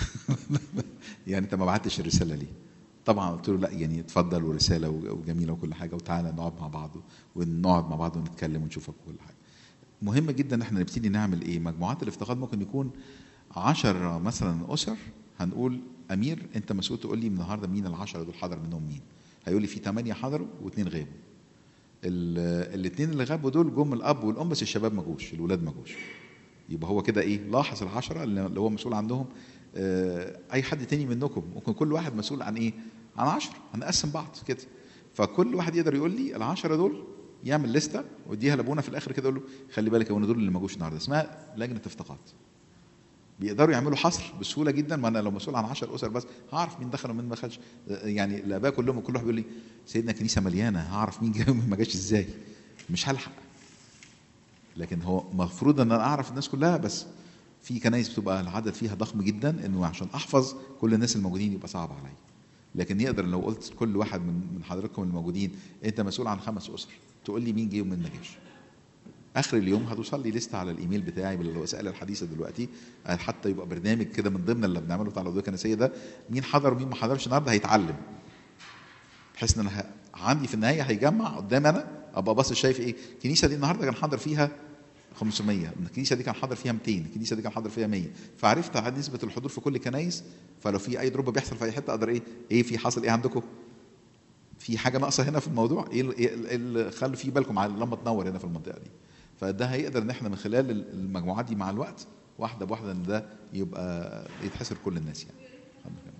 يعني انت ما بعتش الرساله ليه طبعا قلت له لا يعني اتفضل ورساله وجميله وكل حاجه وتعالى نقعد مع بعض ونقعد مع بعض ونتكلم ونشوفك وكل حاجه مهم جدا ان احنا نبتدي نعمل ايه مجموعات الافتقاد ممكن يكون عشر مثلا اسر هنقول امير انت مسؤول تقول لي النهارده مين العشرة دول حضر منهم مين هيقول لي في ثمانية حضروا واثنين غابوا الاثنين اللي غابوا دول جم الاب والام بس الشباب ما جوش الولاد ما جوش يبقى هو كده ايه لاحظ العشرة اللي هو مسؤول عنهم آه، اي حد تاني منكم ممكن كل واحد مسؤول عن ايه عن عشرة هنقسم بعض كده فكل واحد يقدر يقول لي العشرة دول يعمل لستة ويديها لابونا في الاخر كده يقول له خلي بالك يا ابونا دول اللي ما جوش النهارده اسمها لجنه افتقاد بيقدروا يعملوا حصر بسهوله جدا ما انا لو مسؤول عن 10 اسر بس هعرف مين دخل ومين ما دخلش يعني الاباء كلهم كل واحد بيقول لي سيدنا كنيسه مليانه هعرف مين جه ومين ما جاش ازاي مش هلحق لكن هو مفروض ان انا اعرف الناس كلها بس في كنايس بتبقى العدد فيها ضخم جدا انه عشان احفظ كل الناس الموجودين يبقى صعب عليا لكن يقدر لو قلت كل واحد من من حضراتكم الموجودين انت مسؤول عن خمس اسر تقول لي مين جه ومين ما جاش اخر اليوم هتوصل لي لسته على الايميل بتاعي بالوسائل الحديثه دلوقتي حتى يبقى برنامج كده من ضمن اللي بنعمله بتاع العضويه الكنسيه ده مين حضر ومين ما حضرش النهارده هيتعلم بحيث ان انا ه- عندي في النهايه هيجمع قدام انا ابقى باصص شايف ايه الكنيسه دي النهارده كان حاضر فيها 500 الكنيسه دي كان حاضر فيها 200 الكنيسه دي كان حاضر فيها 100 فعرفت عن نسبه الحضور في كل الكنايس فلو في اي دروب بيحصل في اي حته اقدر ايه ايه في حاصل ايه عندكم في حاجه ناقصه هنا في الموضوع ايه ال- إيه ال- إيه اللي خلوا في بالكم على لما تنور هنا في المنطقه دي فده هيقدر ان احنا من خلال ال- المجموعات دي مع الوقت واحده بواحده ان ده يبقى يتحسر كل الناس يعني الحمد لله.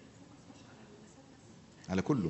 على كله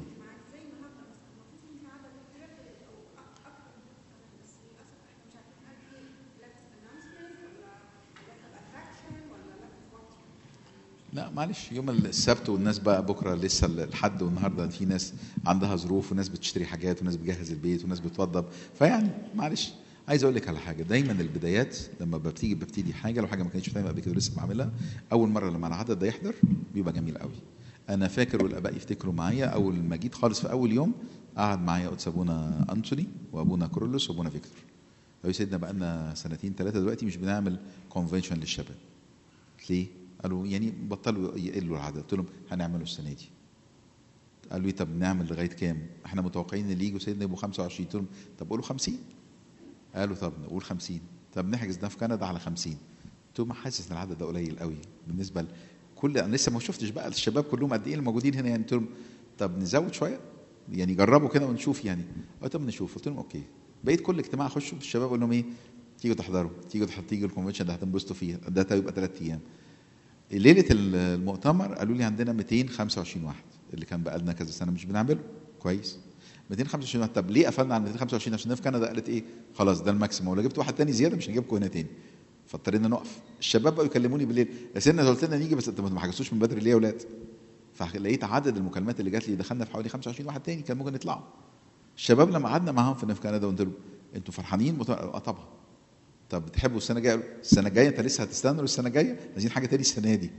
لا معلش يوم السبت والناس بقى بكره لسه الحد والنهارده في ناس عندها ظروف وناس بتشتري حاجات وناس بتجهز البيت وناس بتوضب فيعني معلش عايز اقول لك على حاجه دايما البدايات لما ببتدي ببتدي حاجه لو حاجه ما كانتش دايما قبل كده لسه بعملها اول مره لما العدد ده يحضر بيبقى جميل قوي انا فاكر والاباء يفتكروا معايا اول ما جيت خالص في اول يوم قعد معايا قدس ابونا انتوني وابونا كورولوس وابونا فيكتور قالوا يا سيدنا بقى لنا سنتين ثلاثه دلوقتي مش بنعمل كونفنشن للشباب ليه؟ قالوا يعني بطلوا يقلوا العدد قلت لهم هنعمله السنه دي قالوا لي طب نعمل لغايه كام؟ احنا متوقعين اللي يجوا سيدنا يبقوا 25 قلت لهم طب قولوا 50 قالوا طب نقول 50 طب نحجز ده في كندا على 50 قلت لهم حاسس ان العدد ده قليل قوي بالنسبه لكل انا لسه ما شفتش بقى الشباب كلهم قد ايه الموجودين هنا يعني قلت لهم طب نزود شويه يعني جربوا كده ونشوف يعني قلت طب نشوف قلت لهم اوكي بقيت كل اجتماع اخش الشباب اقول لهم ايه تيجوا تحضروا تيجوا تح- تيجوا الكونفنشن ده هتنبسطوا فيه ده هيبقى ثلاث ايام ليله المؤتمر قالوا لي عندنا 225 واحد اللي كان بقى لنا كذا سنه مش بنعمله كويس 225 واحد طب ليه قفلنا على 225 عشان في كندا قالت ايه خلاص ده الماكسيموم ولو جبت واحد تاني زياده مش هنجيبكم هنا تاني فاضطرينا نقف الشباب بقوا يكلموني بالليل يا سيدنا قلت لنا نيجي بس انتوا ما حجزتوش من بدري ليه يا اولاد فلقيت عدد المكالمات اللي جات لي دخلنا في حوالي 25 واحد تاني كان ممكن يطلعوا الشباب لما قعدنا معاهم في في كندا قلت لهم انتوا فرحانين مت- اه طبعا طب بتحبوا السنه الجايه السنه الجايه انت لسه هتستنوا السنه الجايه عايزين حاجه تاني السنه دي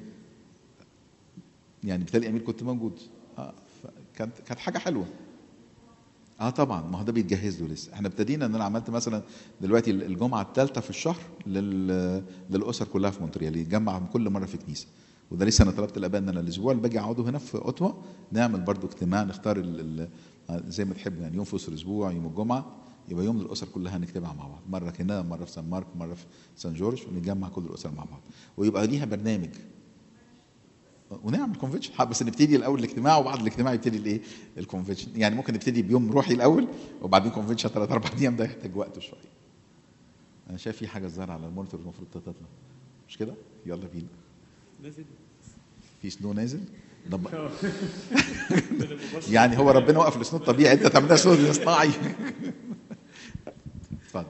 يعني بالتالي امير كنت موجود اه كانت كانت حاجه حلوه اه طبعا ما هو ده بيتجهز له لسه احنا ابتدينا ان انا عملت مثلا دلوقتي الجمعه الثالثه في الشهر لل... للاسر كلها في مونتريال يتجمع كل مره في كنيسه وده لسه انا طلبت الاباء ان انا الاسبوع اللي باجي اقعده هنا في اوتوا نعمل برضو اجتماع نختار ال... ال... زي ما تحبوا يعني يوم في وسط الاسبوع يوم الجمعه يبقى يوم للاسر كلها نجتمع مع بعض مره هنا مره في سان مارك مره في سان جورج ونتجمع كل الاسر مع بعض ويبقى ليها برنامج ونعمل كونفنشن بس نبتدي الاول الاجتماع وبعد الاجتماع يبتدي الايه الكونفنشن يعني ممكن نبتدي بيوم روحي الاول وبعدين كونفنشن ثلاث اربع ايام ده يحتاج وقت شويه انا شايف في حاجه ظاهره على المونيتور المفروض تطلع مش كده يلا بينا في سنو نازل طب- يعني هو ربنا وقف السنو الطبيعي انت تعملها سنو اصطناعي اتفضل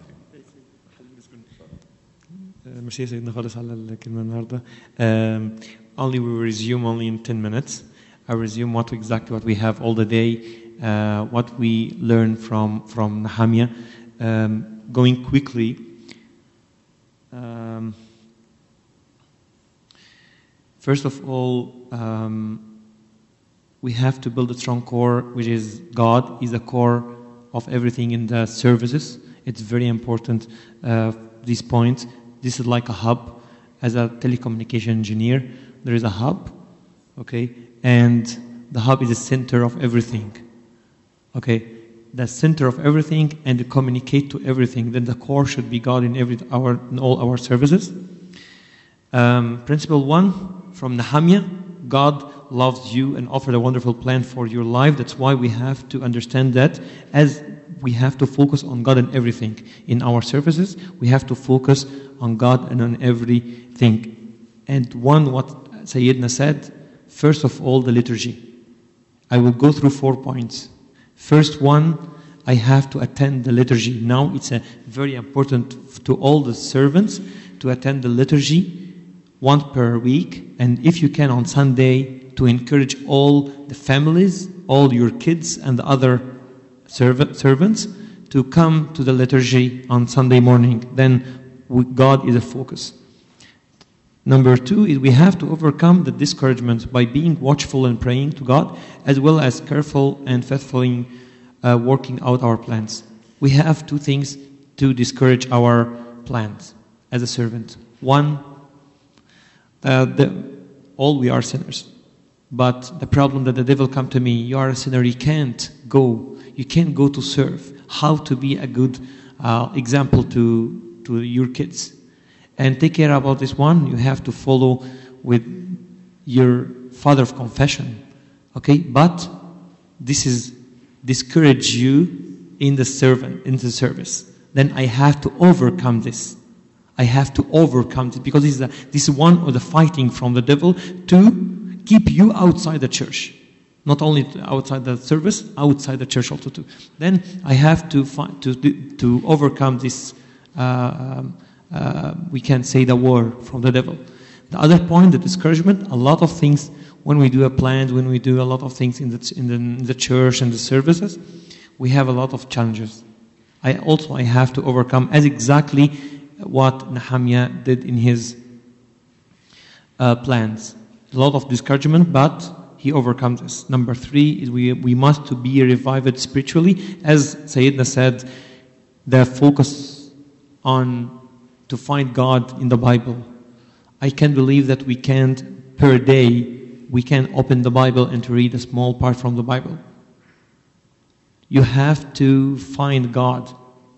ميرسي يا سيدنا خالص على الكلمة النهاردة. Um, only we will resume only in 10 minutes. I will resume what exactly what we have all the day, uh, what we learn from from Nehemiah. Um, going quickly. Um, first of all, um, we have to build a strong core, which is God is the core of everything in the services. It's very important. Uh, this point. This is like a hub. As a telecommunication engineer, there is a hub, okay, and the hub is the center of everything. Okay, the center of everything and to communicate to everything. Then the core should be God in every our in all our services. Um, principle one from Nehemiah God loves you and offered a wonderful plan for your life. That's why we have to understand that as we have to focus on God in everything. In our services, we have to focus on God and on everything. And one, what Sayyidina said, first of all, the liturgy. I will go through four points. First one, I have to attend the liturgy. Now it's a very important to all the servants to attend the liturgy once per week, and if you can on Sunday, to encourage all the families, all your kids, and the other serv- servants to come to the liturgy on Sunday morning. Then we, God is a focus. Number two is we have to overcome the discouragement by being watchful and praying to God, as well as careful and faithfully uh, working out our plans. We have two things to discourage our plans as a servant. One, uh, the, all we are sinners. But the problem that the devil come to me, you are a sinner, you can't go, you can't go to serve. How to be a good uh, example to, to your kids. And take care about this one, you have to follow with your father of confession. Okay? But this is discourage you in the servant in the service. Then I have to overcome this. I have to overcome this because this is, a, this is one of the fighting from the devil to keep you outside the church. Not only outside the service, outside the church also too. Then I have to find, to to overcome this. Uh, um, uh, we can say the war from the devil. The other point, the discouragement. A lot of things when we do a plan, when we do a lot of things in the in the, in the church and the services, we have a lot of challenges. I also I have to overcome as exactly what Nehemiah did in his uh, plans. A lot of discouragement, but he overcomes this. Number three is we, we must to be revived spiritually. As Sayyidina said, the focus on to find God in the Bible. I can't believe that we can't, per day, we can open the Bible and to read a small part from the Bible. You have to find God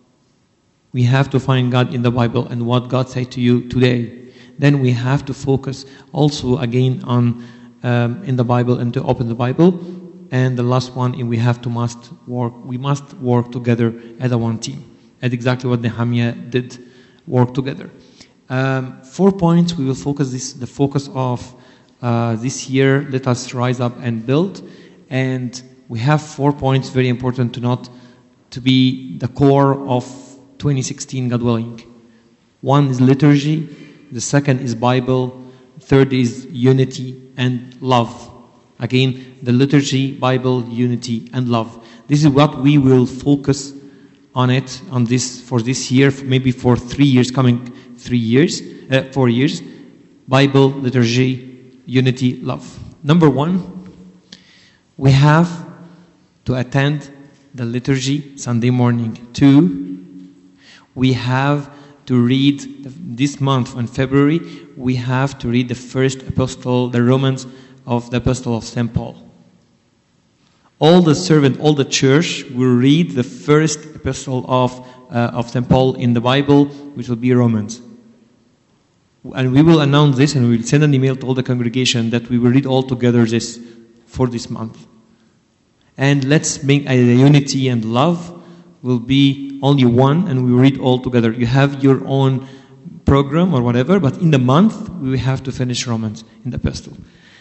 we have to find God in the Bible and what God said to you today. Then we have to focus also again on um, in the Bible and to open the Bible. And the last one, we have to must work. We must work together as a one team. That's exactly what Nehemiah did. Work together. Um, four points. We will focus this. The focus of uh, this year. Let us rise up and build. And we have four points. Very important to not to be the core of 2016 God willing. One is liturgy, the second is Bible, third is unity and love. Again, the liturgy, Bible, unity and love. This is what we will focus on it on this for this year, maybe for three years, coming three years, uh, four years. Bible, liturgy, unity, love. Number one, we have to attend the liturgy Sunday morning. Two, we have to read this month in February, we have to read the first epistle, the Romans of the epistle of St. Paul. All the servant, all the church will read the first epistle of, uh, of St. Paul in the Bible, which will be Romans. And we will announce this and we will send an email to all the congregation that we will read all together this for this month. And let's make a unity and love will be only one and we read all together. You have your own program or whatever, but in the month we have to finish Romans in the epistle.